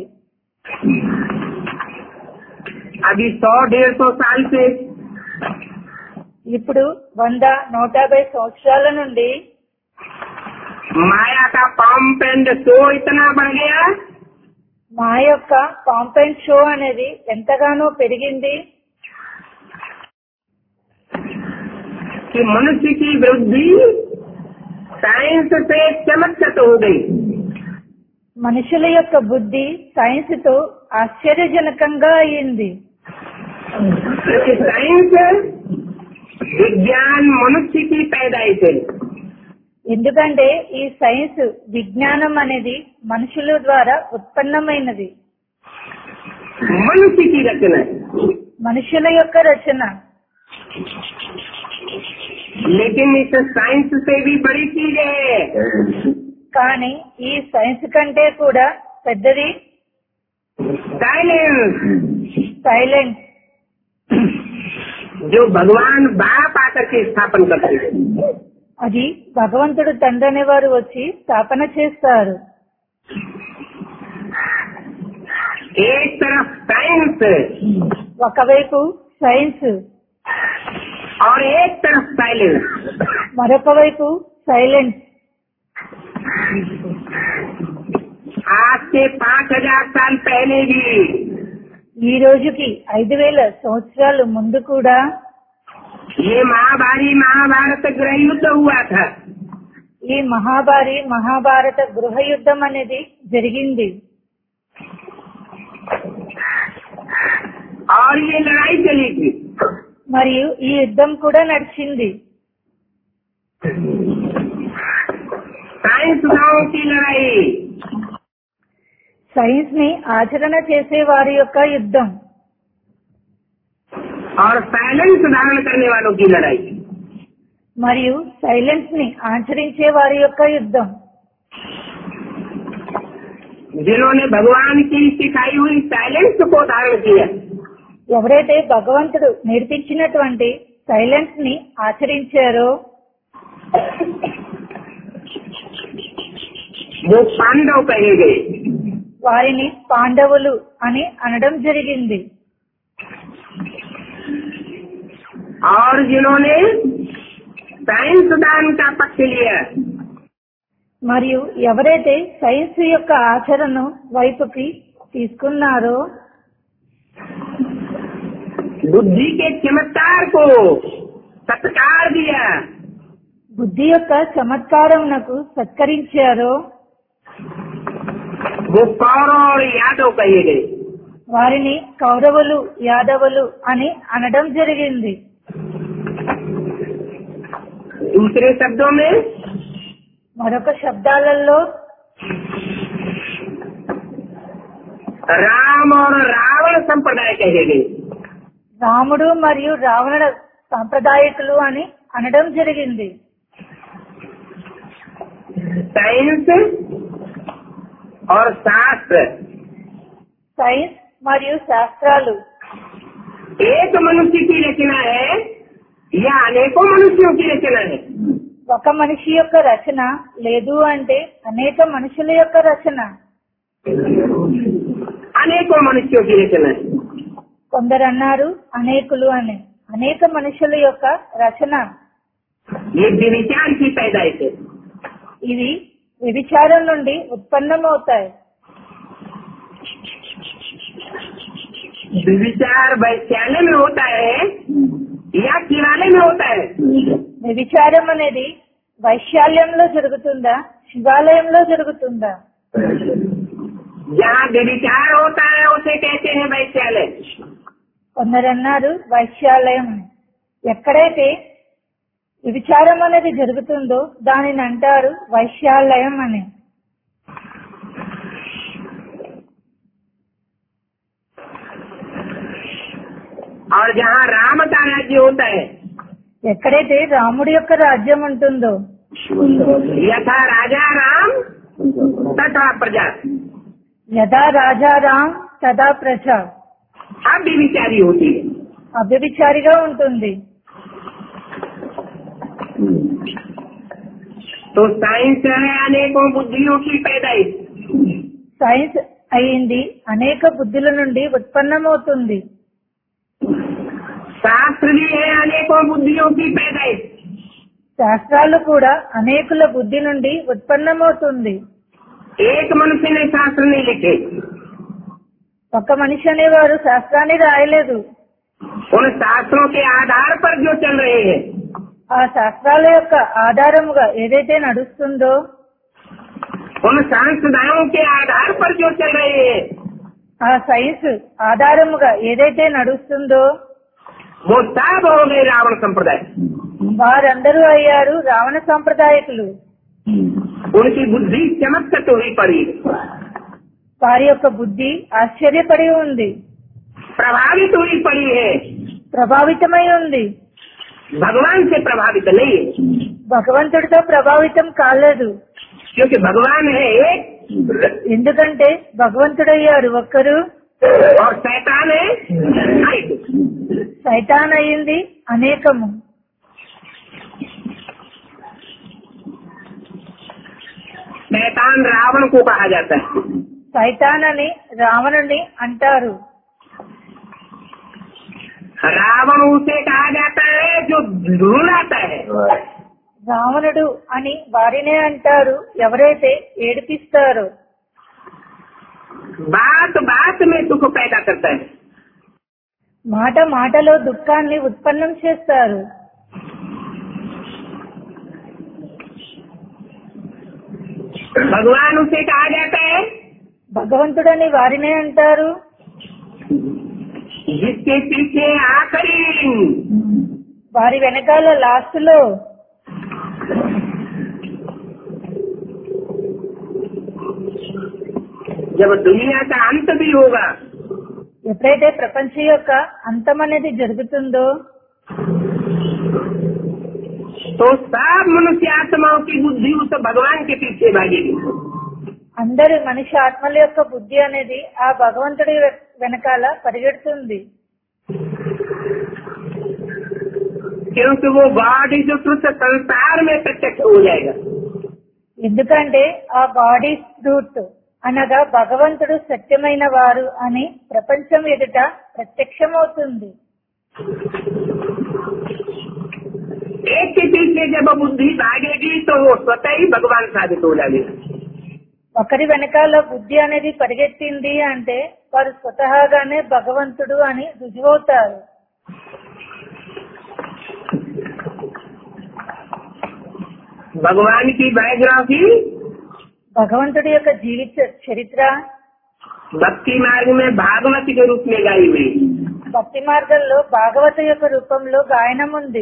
अभी सौ डेढ़ सौ साल से ఇప్పుడు వంద నూట యాభై సంవత్సరాల నుండి माया का पंप एंड शो इतना बढ़ गया మా యొక్క కాంపౌండ్ షో అనేది ఎంతగానో పెరిగింది कि मनुष्य की वृद्धि साइंस से चमत्कृत हो गई మనుషుల యొక్క బుద్ధి సైన్స్ తో ఆశ్చర్యజనకంగా అయింది क्योंकि साइंस विज्ञान मनुष्य की पैदाइश है ఎందుకంటే ఈ సైన్స్ విజ్ఞానం అనేది మనుషుల ద్వారా ఉత్పన్నమైనది मनुष्य की रचना है మనుషుల యొక్క రచన लेकिन इस साइंस से भी बड़ी चीज है కానీ ఈ సైన్స్ కంటే కూడా పెద్దది साइलेंस సైలెన్స్ जो भगवान बाप आकर के स्थापन करते हैं అది భగవంతుడు తండ్రి అనేవారు వచ్చి స్థాపన చేస్తారు एक तरफ साइंस ఒకవైపు సైన్స్ और एक तरफ साइलेंस మరొక వైపు సైలెన్స్ आज से पाँच हजार साल पहले भी ఈ రోజుకి ఐదు వేల సంవత్సరాలు ముందు కూడా ये महाभारी महाभारत गृह युद्ध हुआ था ఈ మహాభారి మహాభారత గృహ యుద్ధం అనేది జరిగింది और ये लड़ाई चली थी మరియు ఈ యుద్ధం కూడా నడిచింది साइंसदानों की लड़ाई సైన్స్ ని ఆచరణ చేసే వారి యొక్క యుద్ధం और साइलेंस धारण करने वालों की लड़ाई మరియు సైలెన్స్ ని ఆచరించే వారి యొక్క యుద్ధం जिन्होंने भगवान की सिखाई हुई साइलेंस को धारण किया ఎవరైతే భగవంతుడు నేర్పించినటువంటి సైలెన్స్ ని ఆచరించారో वो पांडव कहे गए వారిని పాండవులు అని అనడం జరిగింది और जिन्होंने साइंस दान का पक्ष लिया మరియు ఎవరైతే సైన్స్ యొక్క ఆచరణ వైపుకి తీసుకున్నారో बुद्धि के चमत्कार को सत्कार दिया బుద్ధి యొక్క చమత్కారమునకు సత్కరించారో वो कौरव और यादव कहे गए వారిని కౌరవులు యాదవులు అని అనడం జరిగింది दूसरे शब्दों में మరొక శబ్దాలలో राम और रावण संप्रदाय कहे गए రాముడు మరియు రావణ సాంప్రదాయకులు అని అనడం జరిగింది साइंस और शास्त्र సైన్స్ మరియు శాస్త్రాలు एक मनुष्य की रचना है या अनेकों मनुष्यों की रचना है ఒక మనిషి యొక్క రచన లేదు అంటే అనేక మనుషుల యొక్క రచన अनेकों मनुष्यों की रचना है కొందరు అన్నారు అనేకులు అని అనేక మనుషుల యొక్క రచన ये विचार की पैदाइश है ఇవి వ్యభిచారం నుండి ఉత్పన్నమవుతాయి विचार वैश्यालय में होता है या किराने में होता है వ్యభిచారం అనేది వైశాల్యంలో జరుగుతుందా శివాలయంలో జరుగుతుందా जहाँ व्यभिचार होता है उसे कहते हैं वैश्यालय కొందరు అన్నారు వైశ్యాలయం అని. ఎక్కడైతే వ్యభిచారం అనేది జరుగుతుందో దానిని అంటారు వైశ్యాలయం అని और जहाँ राम का राज्य होता है ఎక్కడైతే రాముడి యొక్క రాజ్యం ఉంటుందో यथा राजा राम तथा प्रजा యథా రాజా రామ్ తదా ప్రజ अब विचारी होती है అవ్యభిచారిగా ఉంటుంది तो साइंस है अनेकों बुद्धियों की पैदाइश సైన్స్ అయింది అనేక బుద్ధుల నుండి ఉత్పన్నమవుతుంది शास्त्र भी है अनेकों बुद्धियों की पैदाइश శాస్త్రాలు కూడా అనేకుల బుద్ధి నుండి ఉత్పన్నమవుతుంది एक मनुष्य ने शास्त्र नहीं लिखे ఒక మనిషి అనేవారు శాస్త్రాన్ని రాయలేదు उन शास्त्रों के आधार पर जो चल रहे हैं ఆ శాస్త్రాల యొక్క ఆధారముగా ఏదైతే నడుస్తుందో उन संप्रदायों के आधार पर जो चल रहे हैं ఆ సైన్స్ ఆధారముగా ఏదైతే నడుస్తుందో वो सब हो गए रावण संप्रदाय వారందరూ అయ్యారు రావణ సాంప్రదాయకులు उनकी बुद्धि चमत्कृत हुई पड़ी వారి యొక్క బుద్ధి ఆశ్చర్యపడి ఉంది प्रभावित हुई पड़ी है ప్రభావితమై ఉంది भगवान से प्रभावित नहीं है భగవంతుడితో ప్రభావితం కాలేదు क्योंकि भगवान है एक ఎందుకంటే భగవంతుడయ్యారు ఒక్కరు और शैतान है अनेक। సైతాన్ అయింది అనేకము शैतान रावण को कहा जाता है సైతాన్ అని రావణుని అంటారు रावण उसे कहा जाता है जो ढूंढाता है రావణుడు అని వారినే అంటారు ఎవరైతే ఏడిపిస్తారో बात बात में सुख पैदा करता है మాట మాటలో దుఃఖాన్ని ఉత్పన్నం చేస్తారు भगवान उसे कहा जाता है భగవంతుడని వారినే అంటారు जिसके पीछे आखिरी వారి వెనకాల లాస్ట్ లో जब दुनिया का अंत भी होगा ఎప్పుడైతే ప్రపంచం యొక్క అంతం అనేది జరుగుతుందో तो सब मनुष्य आत्माओं की बुद्धि उस भगवान के पीछे भागेगी అందరి మనిషి ఆత్మల యొక్క బుద్ధి అనేది ఆ భగవంతుడి వె- వెనకాల పరిగెడుతుంది क्योंकि वो गॉड इज ट्रुथ संसार में प्रत्यक्ष हो जाएगा ఎందుకంటే ఆ బాడీ ట్రూత్ అనగా భగవంతుడు సత్యమైన వారు అని ప్రపంచం ఎదుట ప్రత్యక్షమవుతుంది एक के पीछे जब बुद्धि भागेगी तो वो स्वतः ही भगवान साबित हो जाएगा ఒకరి వెనకాల బుద్ధి అనేది పరిగెత్తింది అంటే వారు స్వతహాగానే భగవంతుడు అని రుజువవుతారు भगवान की बायोग्राफी భగవంతుడి యొక్క జీవిత చరిత్ర भक्ति मार्ग में भागवत के रूप में गाई हुई భక్తి మార్గంలో భాగవత యొక్క రూపంలో గాయనం ఉంది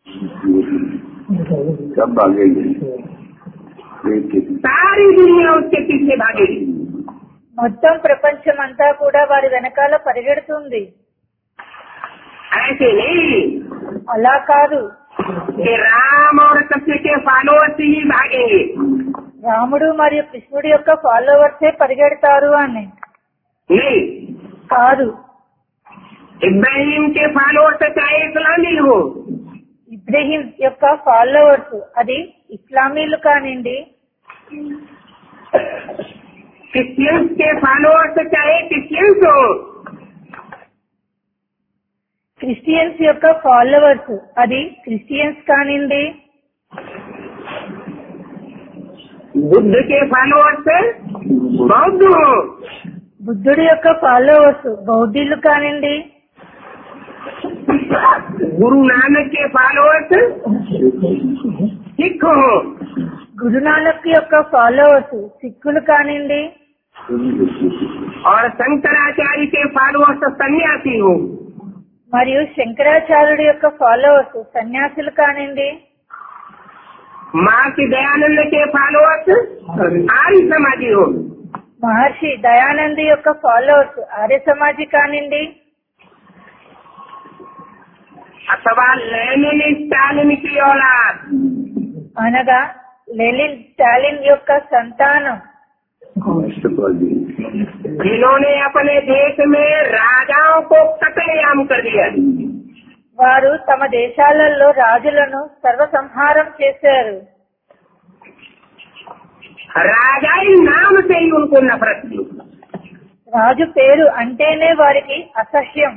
सब भागेंगे एक एक सारी दुनिया उसके पीछे भागेगी మొత్తం ప్రపంచం అంతా కూడా వారి వెనకాల పరిగెడుతుంది ऐसे नहीं అలా కాదు कि राम और कृष्ण के फॉलोअर्स ही भागेंगे రాముడు మరియు కృష్ణుడి యొక్క ఫాలోవర్సే పరిగెడతారు అని नहीं కాదు इब्राहिम के फॉलोअर्स चाहे इस्लामी हो ఇబ్రహీం యొక్క ఫాలోవర్స్ అది ఇస్లామీలు కానివ్వండి क्रिश्चियंस के फॉलोअर्स चाहे क्रिश्चियंस हो క్రిస్టియన్స్ యొక్క ఫాలోవర్స్ అది క్రిస్టియన్స్ కానివ్వండి बुद्ध के फॉलोअर्स बौद्ध हो బుద్ధుడి యొక్క ఫాలోవర్స్ బౌద్ధులు కానివ్వండి गुरु नानक के फॉलोअर्स सिख हो గురునానక్ యొక్క ఫాలోవర్స్ సిక్కులు కానివ్వండి और शंकराचार्य के फॉलोअर्स सन्यासी हो మరియు శంకరాచార్యుడి యొక్క ఫాలోవర్స్ సన్యాసులు కానివ్వండి माँ के दयानंद के फॉलोअर्स आर्य समाजी हो మహర్షి దయానంది యొక్క ఫాలోవర్స్ ఆర్య సమాజి కానివ్వండి अथवा लेनिन स्टालिन की औलाद అనగా లెలిన్ స్టాలిన్ యొక్క సంతానం राष्ट्रवादी जिन्होंने अपने देश में राजाओं को कतलेआम कर दिया వారు తమ దేశాలలో రాజులను సర్వసంహారం చేశారు राजाई नाम से ही उनको नफरत थी రాజు పేరు అంటేనే వారికి అసహ్యం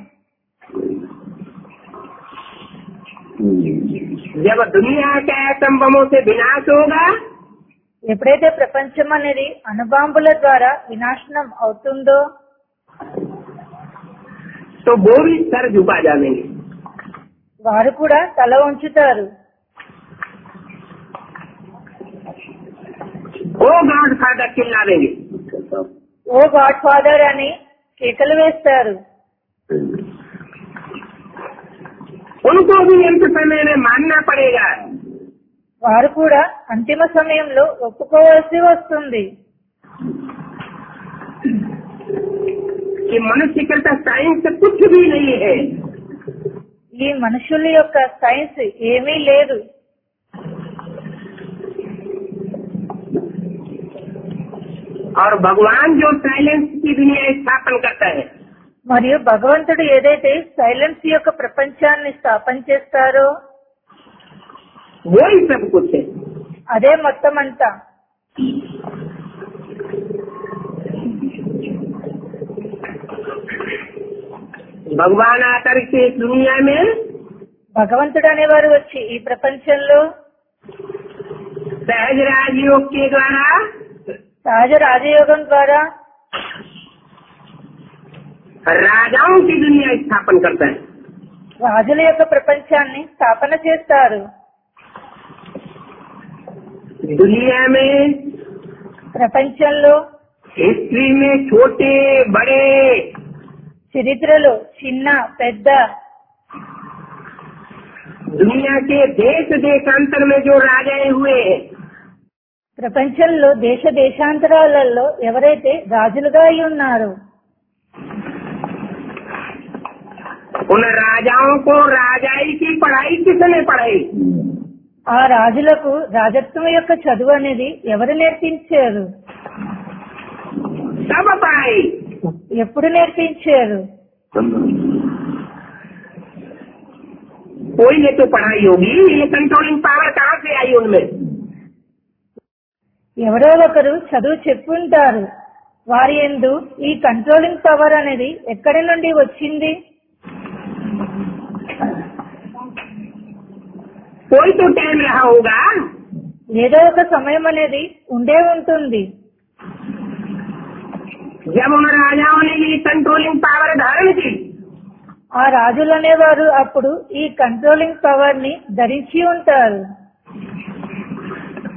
जब दुनिया के एटम बमों से विनाश होगा ఎప్పుడైతే ప్రపంచం అనేది అణుబాంబుల ద్వారా వినాశనం అవుతుందో तो वो भी सर झुका जाएंगे వారు కూడా తల ఉంచుతారు वो गॉड फादर चिल्ला देंगे ఓ గాడ్ ఫాదర్ అని కేకలు వేస్తారు उनको भी अंत समय में मानना पड़ेगा వారు కూడా అంతిమ సమయంలో ఒప్పుకోవాల్సి వస్తుంది कि मनुष्य करता साइंस कुछ भी नहीं है ఈ మనుషుల యొక్క సైన్స్ ఏమీ లేదు और भगवान जो साइलेंस की दुनिया स्थापन करता है మరియు భగవంతుడు ఏదైతే సైలెన్స్ యొక్క ప్రపంచాన్ని స్థాపన చేస్తారో वो ही सब कुछ है అదే మొత్తం అంతా भगवान आकर के इस दुनिया में భగవంతుడు అనేవారు వచ్చి ఈ ప్రపంచంలో सहज राजयोग के द्वारा సహజ రాజయోగం ద్వారా राजाओं की दुनिया स्थापन करता है రాజుల యొక్క ప్రపంచాన్ని స్థాపన చేస్తారు दुनिया में ప్రపంచంలో हिस्ट्री में छोटे बड़े చరిత్రలో చిన్న పెద్ద दुनिया के देश देशांतर में जो राजाएं हुए हैं ప్రపంచంలో దేశ దేశాంతరాలలో ఎవరైతే రాజులుగా అయి ఉన్నారో उन राजाओं को राजाई की पढ़ाई किसने पढ़ाई ఆ రాజులకు రాజత్వం యొక్క చదువు అనేది ఎవరు నేర్పించారు सब पढ़ाई ఎప్పుడు నేర్పించారు कोई ने तो पढ़ाई होगी ये कंट्रोलिंग पावर कहाँ से आई उनमें ఎవరో ఒకరు చదువు చెప్పుంటారు వారి ఎందు ఈ కంట్రోలింగ్ పవర్ అనేది ఎక్కడి నుండి వచ్చింది कोई तो टाइम रहा होगा ఏదో ఒక సమయం అనేది ఉండే ఉంటుంది जब उन राजाओं ने ये कंट्रोलिंग पावर धारण की ఆ రాజులు అనేవారు అప్పుడు ఈ కంట్రోలింగ్ పవర్ ని ధరించి ఉంటారు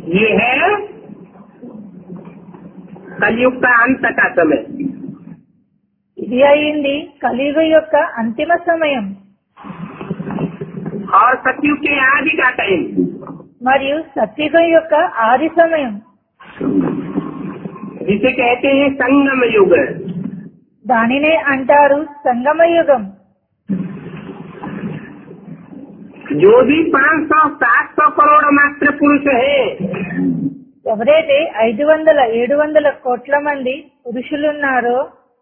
ये है कलयुग का अंत का समय ఇది అయింది కలియుగ యొక్క అంతిమ సమయం और सतयुग के आदि का टाइम మరియు సత్యుగం యొక్క ఆది సమయం जिसे कहते हैं संगम युग దానినే అంటారు సంగమ యుగం जो भी पाँच सौ सात सौ करोड़ मात्र पुरुष है ఎవరైతే ఐదు వందల ఏడు వందల కోట్ల మంది పురుషులున్నారో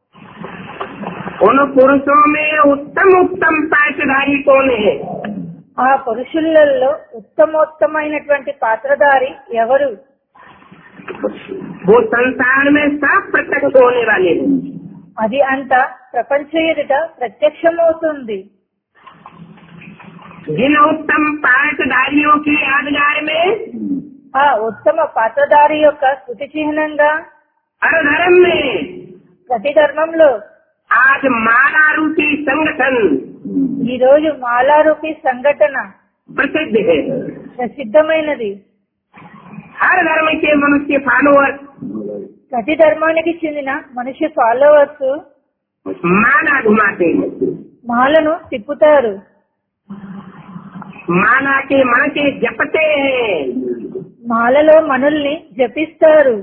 उन पुरुषों में उत्तम उत्तम पाठधारी कौन है ఆ పురుషులలో ఉత్తమోత్తమైనటువంటి పాత్రధారి ఎవరు वो संसार में सब प्रत्यक्ष होने वाले हैं అది అంతా ప్రపంచ ఎదుట ప్రత్యక్షమవుతుంది जिन उत्तम पाठधारियों की यादगार में ఆ ఉత్తమ పాత్రధారి యొక్క స్థుతి చిహ్నంగా हर धर्म में ప్రతి ధర్మంలో आज माला रूपी संगठन ఈ రోజు మాలారూపి సంఘటన प्रसिद्ध है ప్రసిద్ధమైనది हर धर्म के मनुष्य फॉलोअर ప్రతి ధర్మానికి చెందిన మనిషి ఫాలోవర్స్ माला घुमाते हैं మాలను తిప్పుతారు माला के मन के जपते हैं మాలలో మనుల్ని జపిస్తారు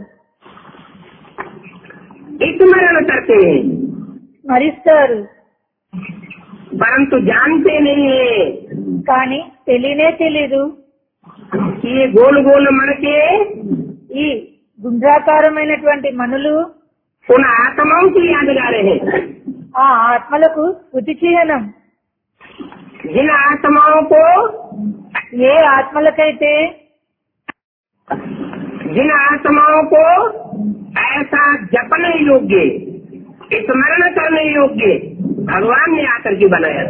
स्मरण करते हैं స్మరిస్తారు परंतु जानते नहीं है కానీ తెలియనే తెలీదు कि ये गोल गोल मन के ఈ గుండ్రాకారమైనటువంటి మనులు उन आत्माओं की यादगार है ఆ ఆత్మలకు స్మృతి చిహ్నం जिन आत्माओं को ఏ ఆత్మలకైతే जिन आत्माओं को ऐसा जपने योग्य स्मरण करने योग्य भगवान ने आकर के बनाया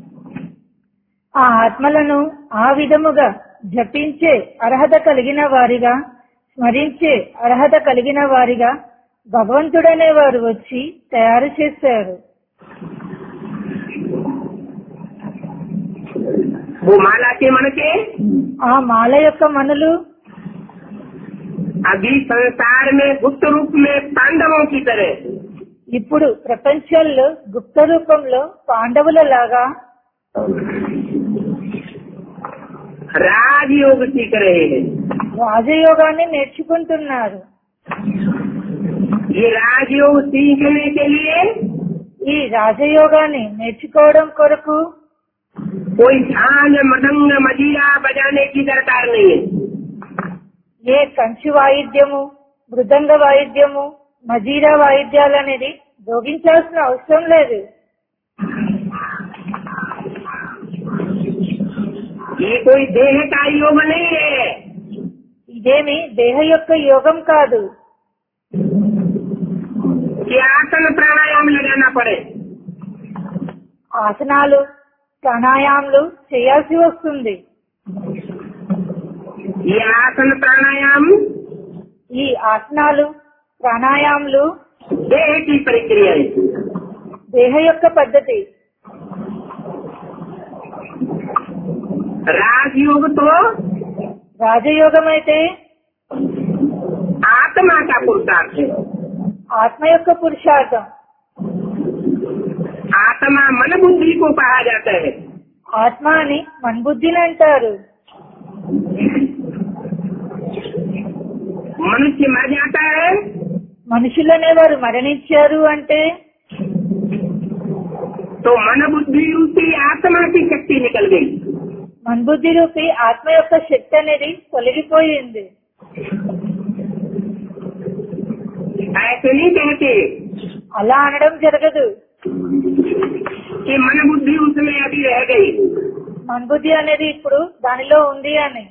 ఆ ఆత్మలను ఆ విధముగా జపించే అర్హత కలిగిన వారిగా స్మరించే అర్హత కలిగిన వారిగా భగవంతుడనే వారు వచ్చి తయారు చేశారు वो माला के मन के ఆ మాల యొక్క మనులు अभी संसार में गुप्त रूप में पांडवों की तरह ఇప్పుడు ప్రపంచంలో గుప్త రూపంలో పాండవుల లాగా राजयोग सीख रहे हैं రాజయోగాన్ని నేర్చుకుంటున్నారు ये राजयोग सीखने के लिए ఈ రాజయోగాన్ని నేర్చుకోవడం కొరకు कोई झांझ मदंग मजीरा बजाने की दरकार नहीं है ఏ కంచు వాయిద్యము మృదంగ వాయిద్యము మజీరా వాయిద్యాలు అనేది భోగించాల్సిన అవసరం లేదు ये कोई देह का योग नहीं है ఇదేమి దేహ యొక్క యోగం కాదు कि आसन प्राणायाम लगाना पड़े ఆసనాలు ప్రాణాయామాలు చేయాల్సి వస్తుంది ये आसन प्राणायाम ఈ ఆసనాలు ప్రాణాయామాలు देह की प्रक्रिया है దేహ యొక్క పద్ధతి राजयोग तो రాజయోగం అయితే आत्मा का पुरुषार्थ है ఆత్మ యొక్క పురుషార్థం आत्मा मन बुद्धि को कहा जाता है ఆత్మ అని మన్బుద్ధిని అంటారు मनुष्य मर जाता है మనుషులనే వారు మరణించారు అంటే तो मन बुद्धि रूपी आत्मा की शक्ति निकल गई మన్బుద్ధి రూపి ఆత్మ యొక్క శక్తి అనేది తొలగిపోయింది ऐसे नहीं कहते అలా అనడం జరగదు कि मन बुद्धि उसमें अभी रह गई మన్బుద్ధి అనేది ఇప్పుడు దానిలో ఉంది అని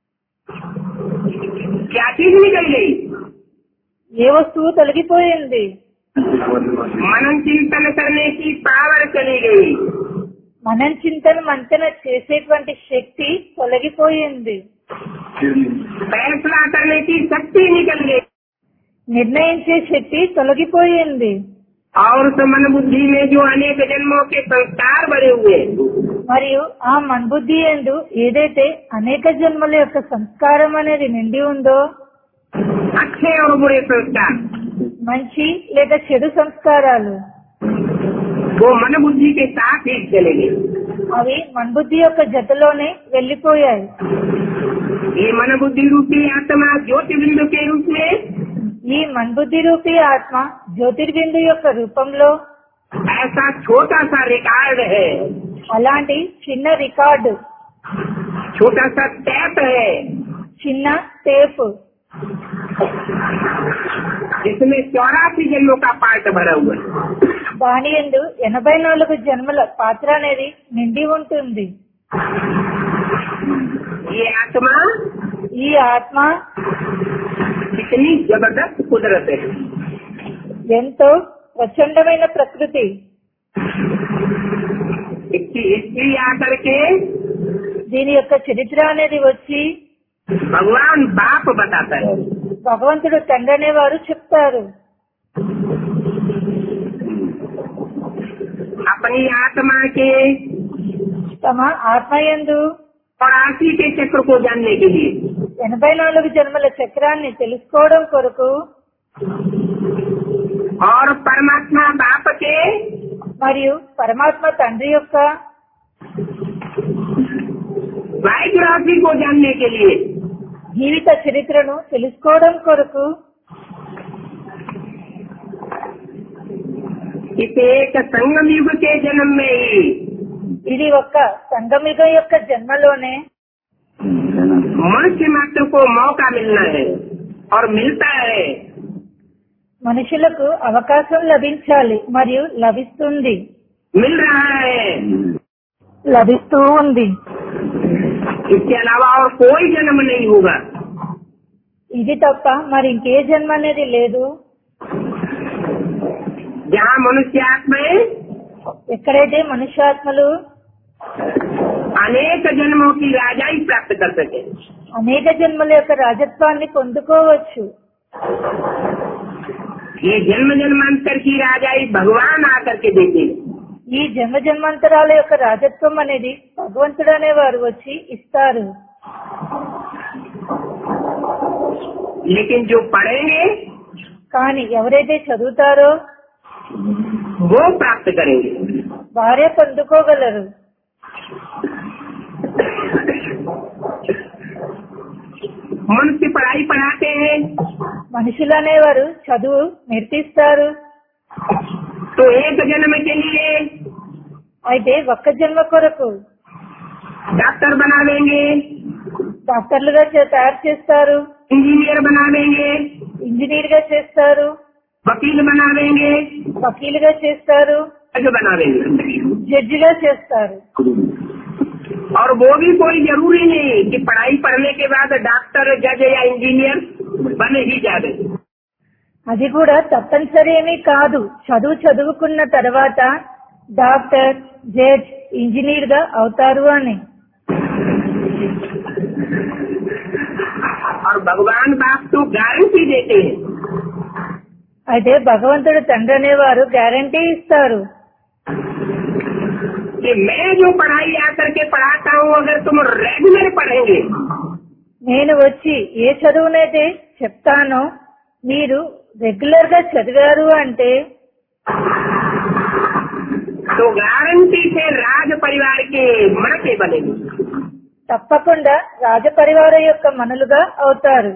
क्या चीज निकल गई ఏ వస్తువు తొలగిపోయింది मनन चिंतन करने की पावर चली गई మనం చింతన మంతన చేసేటువంటి శక్తి తొలగిపోయింది फैसला करने की शक्ति निकल गई నిర్ణయించే శక్తి తొలగిపోయింది और उस मन बुद्धि में जो अनेक जन्मों के संस्कार बने हुए हैं, మరియు ఆ మన్బుద్ధి ఎందు ఏదైతే అనేక జన్మల యొక్క సంస్కారం అనేది నిండి ఉందో अच्छे और बुरे संस्कार మంచి లేక చెడు సంస్కారాలు वो मन बुद्धि के साथ ही चलेंगे అవి మన్బుద్ధి యొక్క జతలోనే వెళ్లిపోయాయి ये मन बुद्धि रूपी आत्मा ज्योतिबिंदु के रूप में ఈ మన్బుద్ధి రూపీ ఆత్మ జ్యోతిర్బిందు యొక్క రూపంలో ऐसा छोटा सा रिकॉर्ड है అలాంటి చిన్న రికార్డు छोटा सा टैप है చిన్న టేప్ जिसमें चौरासी जन्मों का पार्ट भरा हुआ है దాని ఎందు ఎనభై నాలుగు జన్మల పాత్ర అనేది నిండి ఉంటుంది ये आत्मा ఈ ఆత్మ कितनी जबरदस्त कुदरत है ఎంతో ప్రచండమైన ప్రకృతి इसकी हिस्ट्री आकर के దీని యొక్క చరిత్ర అనేది వచ్చి भगवान बाप बताता है భగవంతుడు తండ్రి అనేవారు చెప్తారు अपनी आत्मा के తమ ఆత్మ ఎందు चौरासी के चक्र को जानने के लिए ఎనభై నాలుగు జన్మల చక్రాన్ని తెలుసుకోవడం కొరకు और परमात्मा बाप के మరియు పరమాత్మ తండ్రి యొక్క बायोग्राफी को जानने के लिए జీవిత చరిత్రను తెలుసుకోవడం కొరకు इस एक संगम युग के जन्म में ही ఇది ఒక్క సంగమిగ యొక్క జన్మలోనే मनुष्य मात्र को मौका मिलना है और मिलता है మనుషులకు అవకాశం లభించాలి మరియు లభిస్తుంది मिल रहा है లభిస్తూ ఉంది इसके अलावा और कोई जन्म नहीं होगा ఇది తప్ప మరి ఇంకే జన్మ అనేది లేదు जहाँ मनुष्य आत्माएं ఎక్కడైతే మనుష్యాత్మలు अनेक जन्मों की राजाई प्राप्त कर सके అనేక జన్మల యొక్క రాజత్వాన్ని పొందుకోవచ్చు ये जन्म जन्मांतर की राजाई भगवान आकर के देते हैं। ఈ జన్మ జన్మాంతరాల యొక్క రాజత్వం అనేది భగవంతుడు అనేవారు వచ్చి ఇస్తారు लेकिन जो पढ़ेंगे కానీ ఎవరైతే చదువుతారో वो प्राप्त करेंगे వారే పొందుకోగలరు मनुष्य पढ़ाई पढ़ाते हैं మనుషులు అనేవారు చదువు నేర్పిస్తారు तो एक जन्म के लिए అయితే ఒక్క జన్మ కొరకు डॉक्टर बना देंगे డాక్టర్లుగా చే- తయారు చేస్తారు इंजीनियर बना देंगे ఇంజనీర్ గా చేస్తారు वकील बना देंगे వకీలుగా చేస్తారు जज बना देंगे జడ్జిగా చేస్తారు और वो भी कोई जरूरी नहीं कि पढ़ाई पढ़ने के बाद डॉक्टर जज या इंजीनियर बने ही जावे అది కూడా తప్పనిసరి ఏమీ కాదు చదువు చదువుకున్న తర్వాత డాక్టర్ జడ్జ్ ఇంజనీర్ గా అవుతారు అని और भगवान बाप तो गारंटी देते हैं అయితే భగవంతుడు తండ్రి అనేవారు గ్యారంటీ ఇస్తారు कि मैं जो पढ़ाई आकर के पढ़ाता हूँ अगर तुम रेगुलर पढ़ेंगे నేను వచ్చి ఏ చదువునైతే చెప్తానో మీరు రెగ్యులర్ గా చదివారు అంటే तो गारंटी से राज परिवार के मणके बनेंगे తప్పకుండా రాజపరివార యొక్క మనులుగా అవుతారు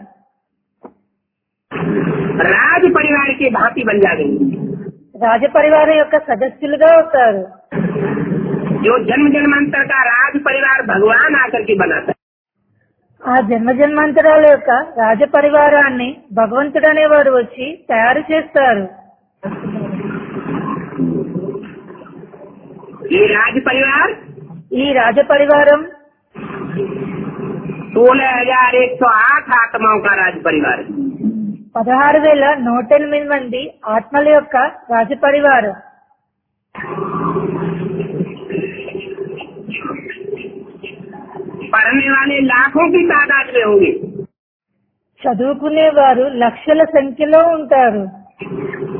राज परिवार के भांति बन जाएंगे రాజపరివార యొక్క సదస్సులుగా అవుతారు जो जन्म जन्मांतर का राज परिवार भगवान आकर के बनाता है ఆ జన్మ జన్మాంతరాల యొక్క రాజపరివారాన్ని భగవంతుడు అనేవారు వచ్చి తయారు చేస్తారు ये राज परिवार ఈ రాజపరివారం सोलह हजार एक सौ आठ आत्माओं का राज परिवार है పదహారు వేల నూట ఎనిమిది మంది ఆత్మల యొక్క రాజపరివారం पढ़ने वाले लाखों की तादाद में होंगे చదువుకునేవారు లక్షల సంఖ్యలో ఉంటారు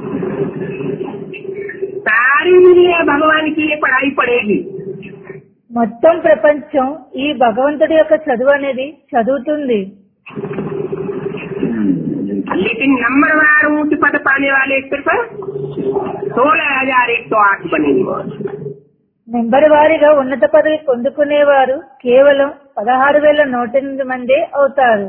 सारी दुनिया भगवान की ये पढ़ाई पढ़ेगी మొత్తం ప్రపంచం ఈ భగవంతుడి యొక్క చదువు అనేది చదువుతుంది लेकिन नंबरवार ऊंच पद पाने वाले सिर्फ सोलह हजार एक सौ आठ बनेंगे నెంబర్ వారీగా ఉన్నత పదవి పొందుకునేవారు కేవలం పదహారు వేల నూట ఎనిమిది మందే అవుతారు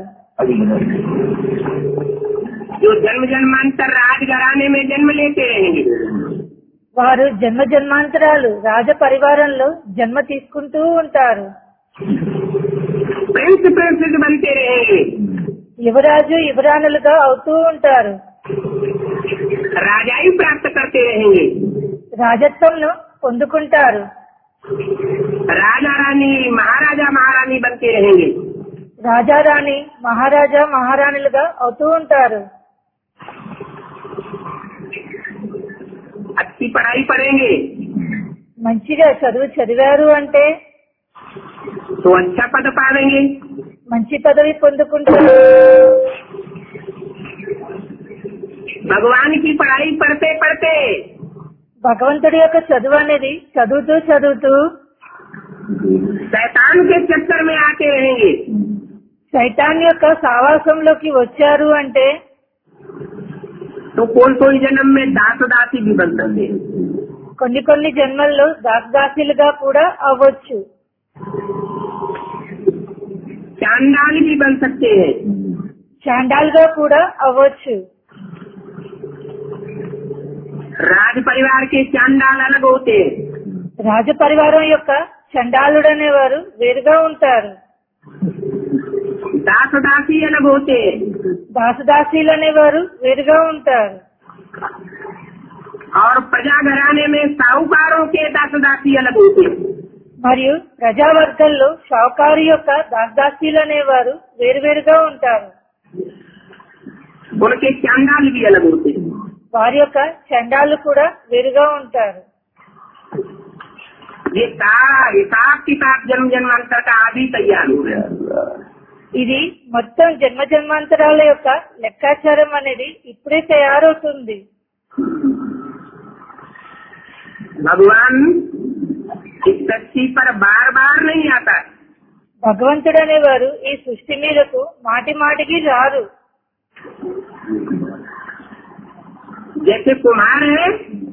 जो जन्म जन्मांतर राज घराने में जन्म लेते रहेंगे వారు జన్మ జన్మాంతరాలు రాజ పరివారంలో జన్మ తీసుకుంటూ ఉంటారు प्रिंस प्रिंसेस बनते रहेंगे యువరాజు యువరాణులుగా అవుతూ ఉంటారు राजाई प्राप्त करते रहेंगे రాజత్వంను పొందుకుంటారు राजा रानी महाराजा महारानी बनते रहेंगे రాజారాణి మహారాజా మహారాణులుగా అవుతూ ఉంటారు अच्छी पढ़ाई पढ़ेंगे మంచిగా చదువు చదివారు అంటే तो अच्छा पद पावेंगे మంచి పదవి పొందుకుంటారు भगवान की पढ़ाई पढ़ते पढ़ते భగవంతుడి యొక్క చదువు అనేది చదువుతూ చదువుతూ शैतान के चक्कर में आते रहेंगे సైతాన్ యొక్క సావాసంలోకి వచ్చారు అంటే तो कोई कोई जन्म में दास दासी भी बन सकते हैं కొన్ని కొన్ని జన్మల్లో దాసదాసీలుగా కూడా అవ్వచ్చు चांडाल भी बन सकते हैं చాండాల్గా కూడా అవ్వచ్చు राज परिवार के चांडाल अलग होते हैं రాజ పరివారం యొక్క చండాలుడు అనేవారు వేరుగా ఉంటారు दास दासी अलग होते हैं దాసదాసీలు అనేవారు వేరుగా ఉంటారు और प्रजा घराने में साहूकारों के दास दासी अलग होते हैं మరియు ప్రజావర్గంలో షావుకారు యొక్క దాసదాసీలు అనేవారు వేరువేరుగా ఉంటారు उनके चांडाल भी अलग होते हैं వారి యొక్క చండాలు కూడా వేరుగా ఉంటారు ये सारा हिसाब किताब जन्म जन्मांतर का आदि तैयार हो गया ఇది మొత్తం జన్మ జన్మాంతరాల యొక్క లెక్కాచారం అనేది ఇప్పుడే తయారవుతుంది भगवान इस धरती पर बार बार नहीं आता భగవంతుడు అనేవారు ఈ సృష్టి మీదకు మాటి మాటికి రారు जैसे कुम्हार है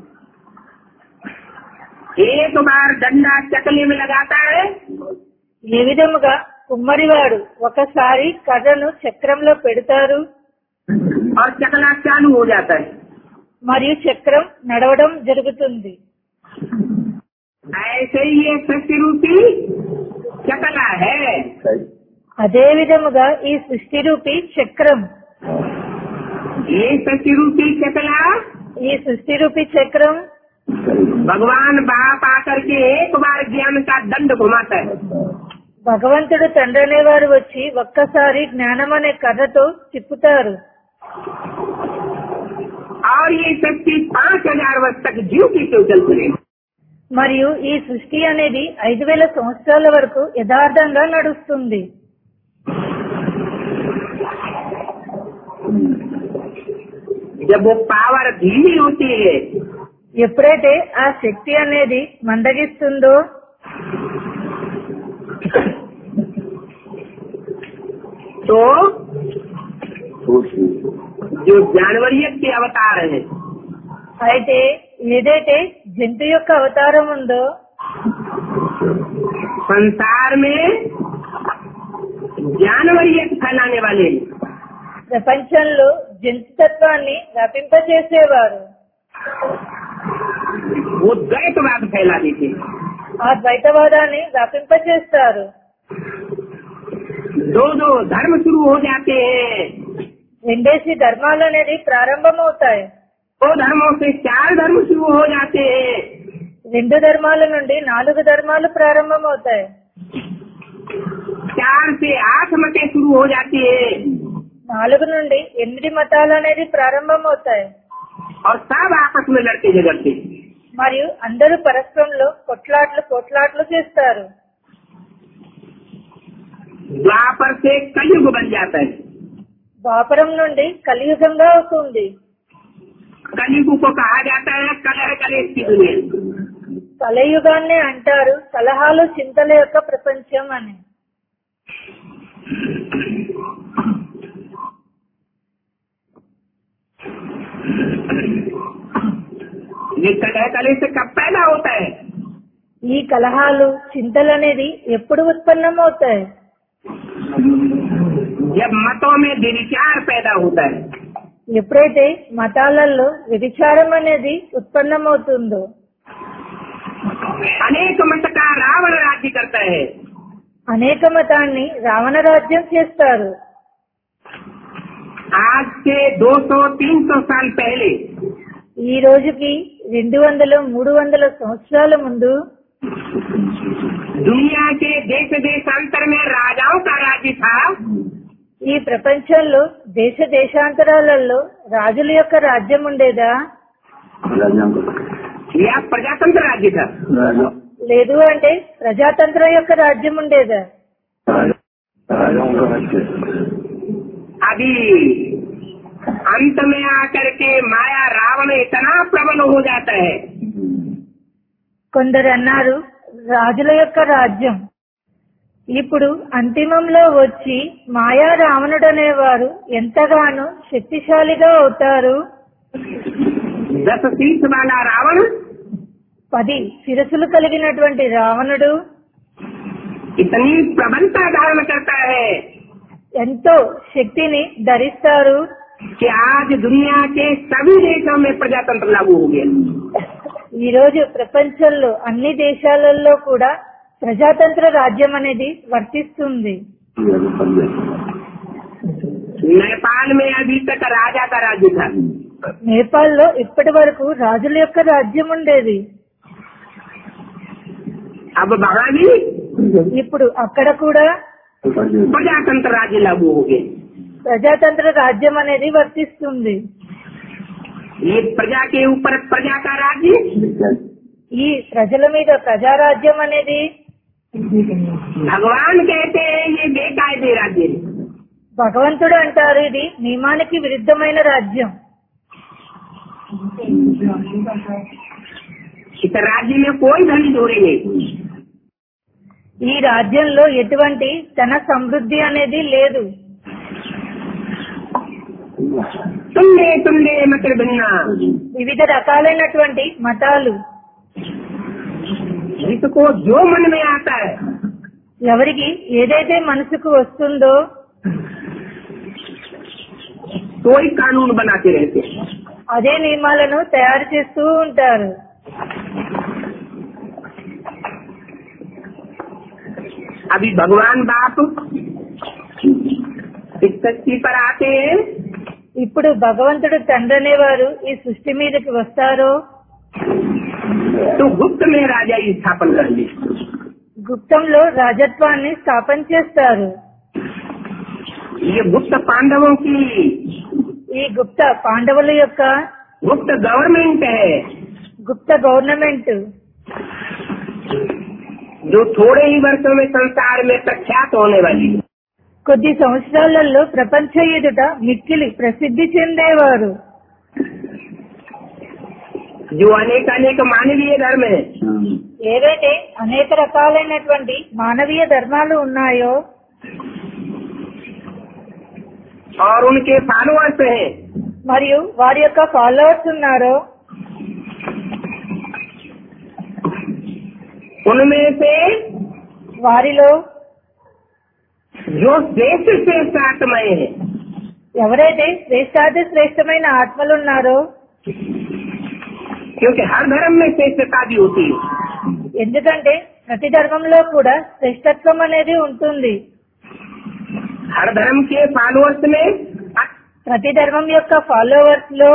एक बार डंडा चकले में लगाता है ఏ విధముగా కుమ్మరివాడు ఒకసారి కర్రను చక్రంలో పెడతారు और चकला चालू हो जाता है మరియు చక్రం నడవడం జరుగుతుంది ऐसे ही ये सत्य रूपी चकला है అదే విధముగా ఈ సృష్టి రూపి చక్రం ये सत्य रूपी चकला ఈ సృష్టి రూపి చక్రం भगवान बाप आकर के एक बार ज्ञान का दंड घुमाता है భగవంతుడు తండ్రి అనేవారు వచ్చి ఒక్కసారి జ్ఞానం అనే కర్రతో తిప్పుతారు और ये शक्ति पाँच हजार वर्ष तक जीव की क्यों चलती रहे మరియు ఈ సృష్టి అనేది ఐదు వేల సంవత్సరాల వరకు యథార్థంగా నడుస్తుంది जब वो पावर धीमी होती है ఎప్పుడైతే ఆ శక్తి అనేది మందగిస్తుందో तो जो जानवरियत के अवतार है అయితే ఏదైతే జంతు యొక్క అవతారం ఉందో संसार में जानवरियत फैलाने वाले ప్రపంచంలో జంతుతత్వాన్ని వ్యాపింపచేసేవారు वो द्वैतवाद फैला देते हैं। ఆ ద్వైతవాదాన్ని వ్యాపింపచేస్తారు दो दो धर्म शुरू हो जाते हैं రెండేసి ధర్మాలు అనేది ప్రారంభమవుతాయి दो धर्मों से चार धर्म शुरू हो जाते हैं రెండు ధర్మాల నుండి నాలుగు ధర్మాలు ప్రారంభమవుతాయి चार से आठ मतें शुरू हो जाती है నాలుగు నుండి ఎనిమిది మతాలు అనేది ప్రారంభమవుతాయి और सब आपस में लड़ते झगड़ते మరియు అందరూ పరస్పరంలో కొట్లాట్లు కొట్లాట్లు చేస్తారు द्वापर से कलयुग बन जाता है ద్వాపరం నుండి కలియుగంగా అవుతుంది कलयुग को कहा जाता है कलह कलेश की दुनिया కలయుగాన్ని అంటారు సలహాలు చింతల యొక్క ప్రపంచం అని ये कलह कले से कब पैदा होता है ఈ కలహాలు చింతలు అనేది ఎప్పుడు ఉత్పన్నమవుతాయి जब मतों में विचार पैदा होता है ఎప్పుడైతే మతాలలో వ్యభిచారం అనేది ఉత్పన్నమవుతుందో अनेक मत का रावण राज्य करता है అనేక మతాన్ని రావణ రాజ్యం చేస్తారు आज से 200-300 साल पहले ఈ రోజుకి రెండు వందల మూడు వందల సంవత్సరాల ముందు दुनिया के देश देशांतर में राजाओं का राज्य था ఈ ప్రపంచంలో దేశ దేశాంతరాలలో రాజుల యొక్క రాజ్యం ఉండేదా राजाओं का या प्रजातंत्र राज्य था राजा లేదు అంటే ప్రజాతంత్ర యొక్క రాజ్యం ఉండేదా राजाओं का राज्य अभी अंत में आकर के माया रावण इतना प्रबल हो जाता है కొందరు అన్నారు రాజుల యొక్క రాజ్యం ఇప్పుడు అంతిమంలో వచ్చి మాయా రావణుడు అనేవారు ఎంతగానో శక్తిశాలిగా అవుతారు दस शीर्ष वाला रावण పది శిరసులు కలిగినటువంటి రావణుడు इतनी प्रबलता धारण करता है ఎంతో శక్తిని ధరిస్తారు कि आज दुनिया के सभी देशों में प्रजातंत्र लागू हो गया ఈ రోజు ప్రపంచంలో అన్ని దేశాలలో కూడా ప్రజాతంత్ర రాజ్యం అనేది వర్తిస్తుంది नेपाल में अभी तक राजा का राज्य था నేపాల్లో ఇప్పటి వరకు రాజుల యొక్క రాజ్యం ఉండేది अब वहाँ भी ఇప్పుడు అక్కడ కూడా प्रजातंत्र राज्य लागू हो गए ప్రజాతంత్ర రాజ్యం అనేది వర్తిస్తుంది ये प्रजा के ऊपर प्रजा का राज्य ఈ ప్రజల మీద ప్రజారాజ్యం అనేది भगवान कहते हैं ये बेकायदे राज्य है భగవంతుడు అంటారు ఇది నియమానికి విరుద్ధమైన రాజ్యం इस राज्य में कोई धनी चोरी नहीं ఈ రాజ్యంలో ఎటువంటి ధన సమృద్ధి అనేది లేదు तुमने तुमने मत बनना వివిధ రకాలైనటువంటి మతాలు जिसको जो मन में आता है ఎవరికి ఏదైతే మనసుకు వస్తుందో तो ही कानून बनाते रहते हैं అదే నియమాలను తయారు చేస్తూ ఉంటారు अभी भगवान बाप इस धरती पर आते हैं ఇప్పుడు భగవంతుడు తండ్రి అనేవారు ఈ సృష్టి మీదకి వస్తారో तो गुप्त में राजा ही स्थापन करेंगे గుప్తంలో రాజత్వాన్ని స్థాపన చేస్తారు ये गुप्त पांडवों की ఈ గుప్త పాండవుల యొక్క गुप्त गवर्नमेंट है గుప్త గవర్నమెంట్ जो थोड़े ही वर्षों में संसार में प्रख्यात होने वाली है కొద్ది సంవత్సరాలలో ప్రపంచ ఎదుట మిక్కిలి ప్రసిద్ధి చెందేవారు जो अनेक अनेक मानवीय धर्म है ఏవైతే అనేక రకాలైనటువంటి మానవీయ ధర్మాలు ఉన్నాయో और उनके फॉलोअर्स हैं మరియు వారి యొక్క ఫాలోవర్స్ ఉన్నారో उनमें से వారిలో जो श्रेष्ठ श्रेष्ठ आत्माएं हैं ఎవరైతే శ్రేష్టాది శ్రేష్టమైన ఆత్మలు ఉన్నారో क्योंकि हर धर्म में श्रेष्ठता भी होती है ఎందుకంటే ప్రతి ధర్మంలో కూడా శ్రేష్టత్వం అనేది ఉంటుంది हर धर्म के फॉलोअर्स में अ- ప్రతి ధర్మం యొక్క ఫాలోవర్స్ లో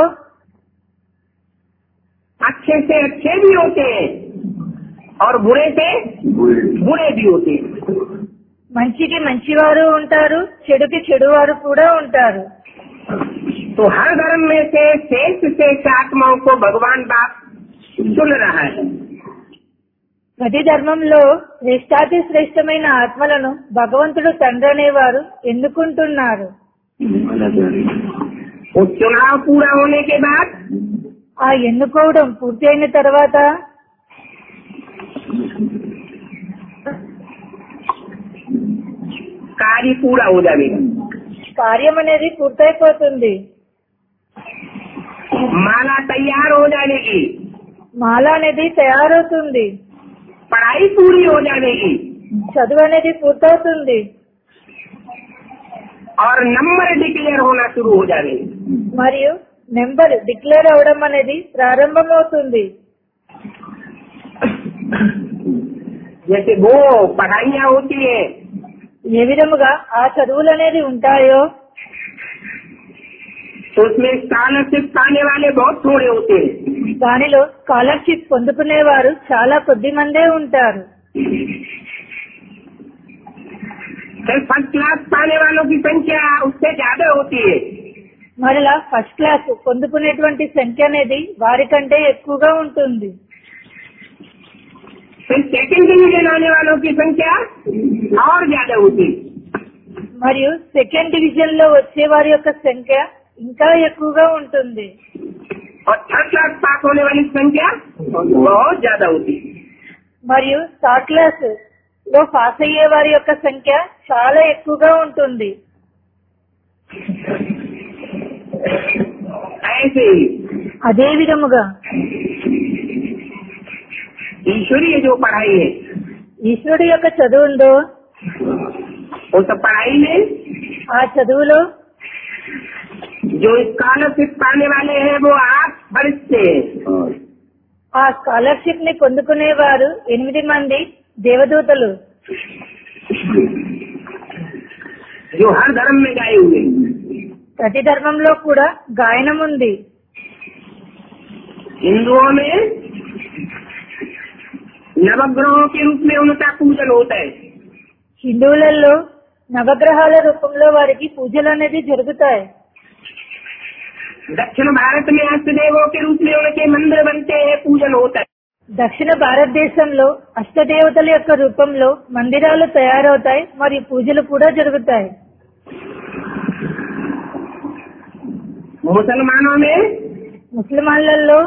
अच्छे से अच्छे भी होते हैं और बुरे से बुरे भी होते हैं మంచికి మంచివారు ఉంటారు చెడుకి చెడువారు కూడా ఉంటారు तो हर धर्म में से श्रेष्ठ श्रेष्ठ आत्माओं को भगवान बाप चुन रहा है ప్రతి ధర్మంలో శ్రేష్టాతి శ్రేష్టమైన ఆత్మలను భగవంతుడు తండ్రి అనేవారు ఎన్నుకుంటున్నారు वो चुनाव पूरा होने के बाद ఆ ఎన్నుకోవడం పూర్తి అయిన తర్వాత कार्य पूरा हो जाएगा కార్యం అనేది పూర్తయిపోతుంది माला तैयार हो जाएगी మాల అనేది తయారవుతుంది पढ़ाई पूरी हो जाएगी చదువు అనేది పూర్తవుతుంది और नंबर डिक्लेयर होना शुरू हो जाएंगे మరియు నెంబర్ డిక్లేర్ అవడం అనేది ప్రారంభమవుతుంది जैसे वो पढ़ाइयाँ होती है ఏ విధముగా ఆ చదువులు అనేది ఉంటాయో तो उसमें स्कॉलरशिप पाने वाले बहुत थोड़े होते हैं దానిలో స్కాలర్షిప్ పొందుకునేవారు చాలా కొద్ది మందే ఉంటారు फिर फर्स्ट क्लास पाने वालों की संख्या उससे ज्यादा होती है మరలా ఫస్ట్ క్లాస్ పొందుకునేటువంటి సంఖ్య అనేది వారికంటే ఎక్కువగా ఉంటుంది फिर सेकंड डिवीजन आने वालों की संख्या और ज्यादा होती है మరియు సెకండ్ డివిజన్ లో వచ్చే వారి యొక్క సంఖ్య ఇంకా ఎక్కువగా ఉంటుంది और थर्ड क्लास पास होने वाली संख्या बहुत ज्यादा होती है మరియు థర్డ్ క్లాస్ లో పాస్ అయ్యే వారి యొక్క సంఖ్య చాలా ఎక్కువగా ఉంటుంది ऐसे ही అదే విధముగా ईश्वरीय जो पढ़ाई है ఈశ్వరుడు యొక్క చదువు ఉందో उस पढ़ाई में ఆ చదువులో जो स्कॉलरशिप पाने वाले हैं वो आठ फरिश्ते हैं ఆ స్కాలర్షిప్ ని పొందుకునేవారు ఎనిమిది మంది దేవదూతలు जो हर धर्म में गाए हुए हैं। ప్రతి ధర్మంలో కూడా గాయనం ఉంది हिंदुओं में नवग्रहों के रूप में उनका पूजन होता है హిందువులలో నవగ్రహాల రూపంలో వారికి పూజలు అనేది జరుగుతాయి दक्षिण भारत में अष्टदेवों के रूप में उनके मंदिर बनते हैं पूजन होता है దక్షిణ భారతదేశంలో అష్టదేవతల యొక్క రూపంలో మందిరాలు తయారవుతాయి మరియు పూజలు కూడా జరుగుతాయి मुसलमानों में ముస్లిమాన్లలో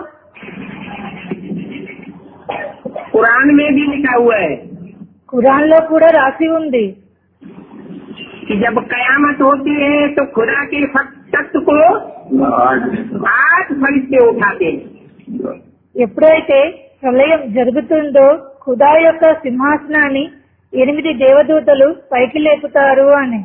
कुरान में भी लिखा हुआ है ఖురాన్ లో కూడా రాసి ఉంది कि जब कयामत होती है तो खुदा के तत्व को आठ फरिश्ते उठाते हैं ఎప్పుడైతే ప్రళయం జరుగుతుందో ఖుదా యొక్క సింహాసనాన్ని ఎనిమిది దేవదూతలు పైకి లేపుతారు అని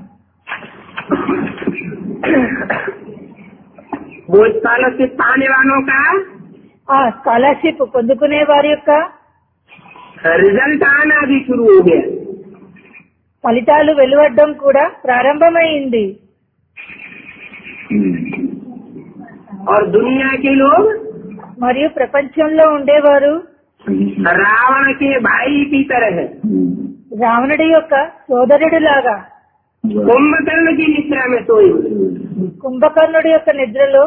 वो स्कॉलरशिप पाने वालों का ఆ స్కాలర్షిప్ పొందుకునే వారి యొక్క रिजल्ट आना भी शुरू हो गया ఫలితాలు వెలువడడం కూడా ప్రారంభమైంది और दुनिया के लोग మరియు ప్రపంచంలో ఉండేవారు रावण के भाई की तरह రావణుడి యొక్క సోదరుడు లాగా कुंभकर्ण की निद्रा में सोए हुए కుంభకర్ణుడి యొక్క నిద్రలో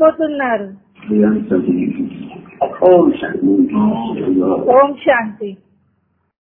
నిద్రపోతున్నారు ओम शांति ఓం శాంతి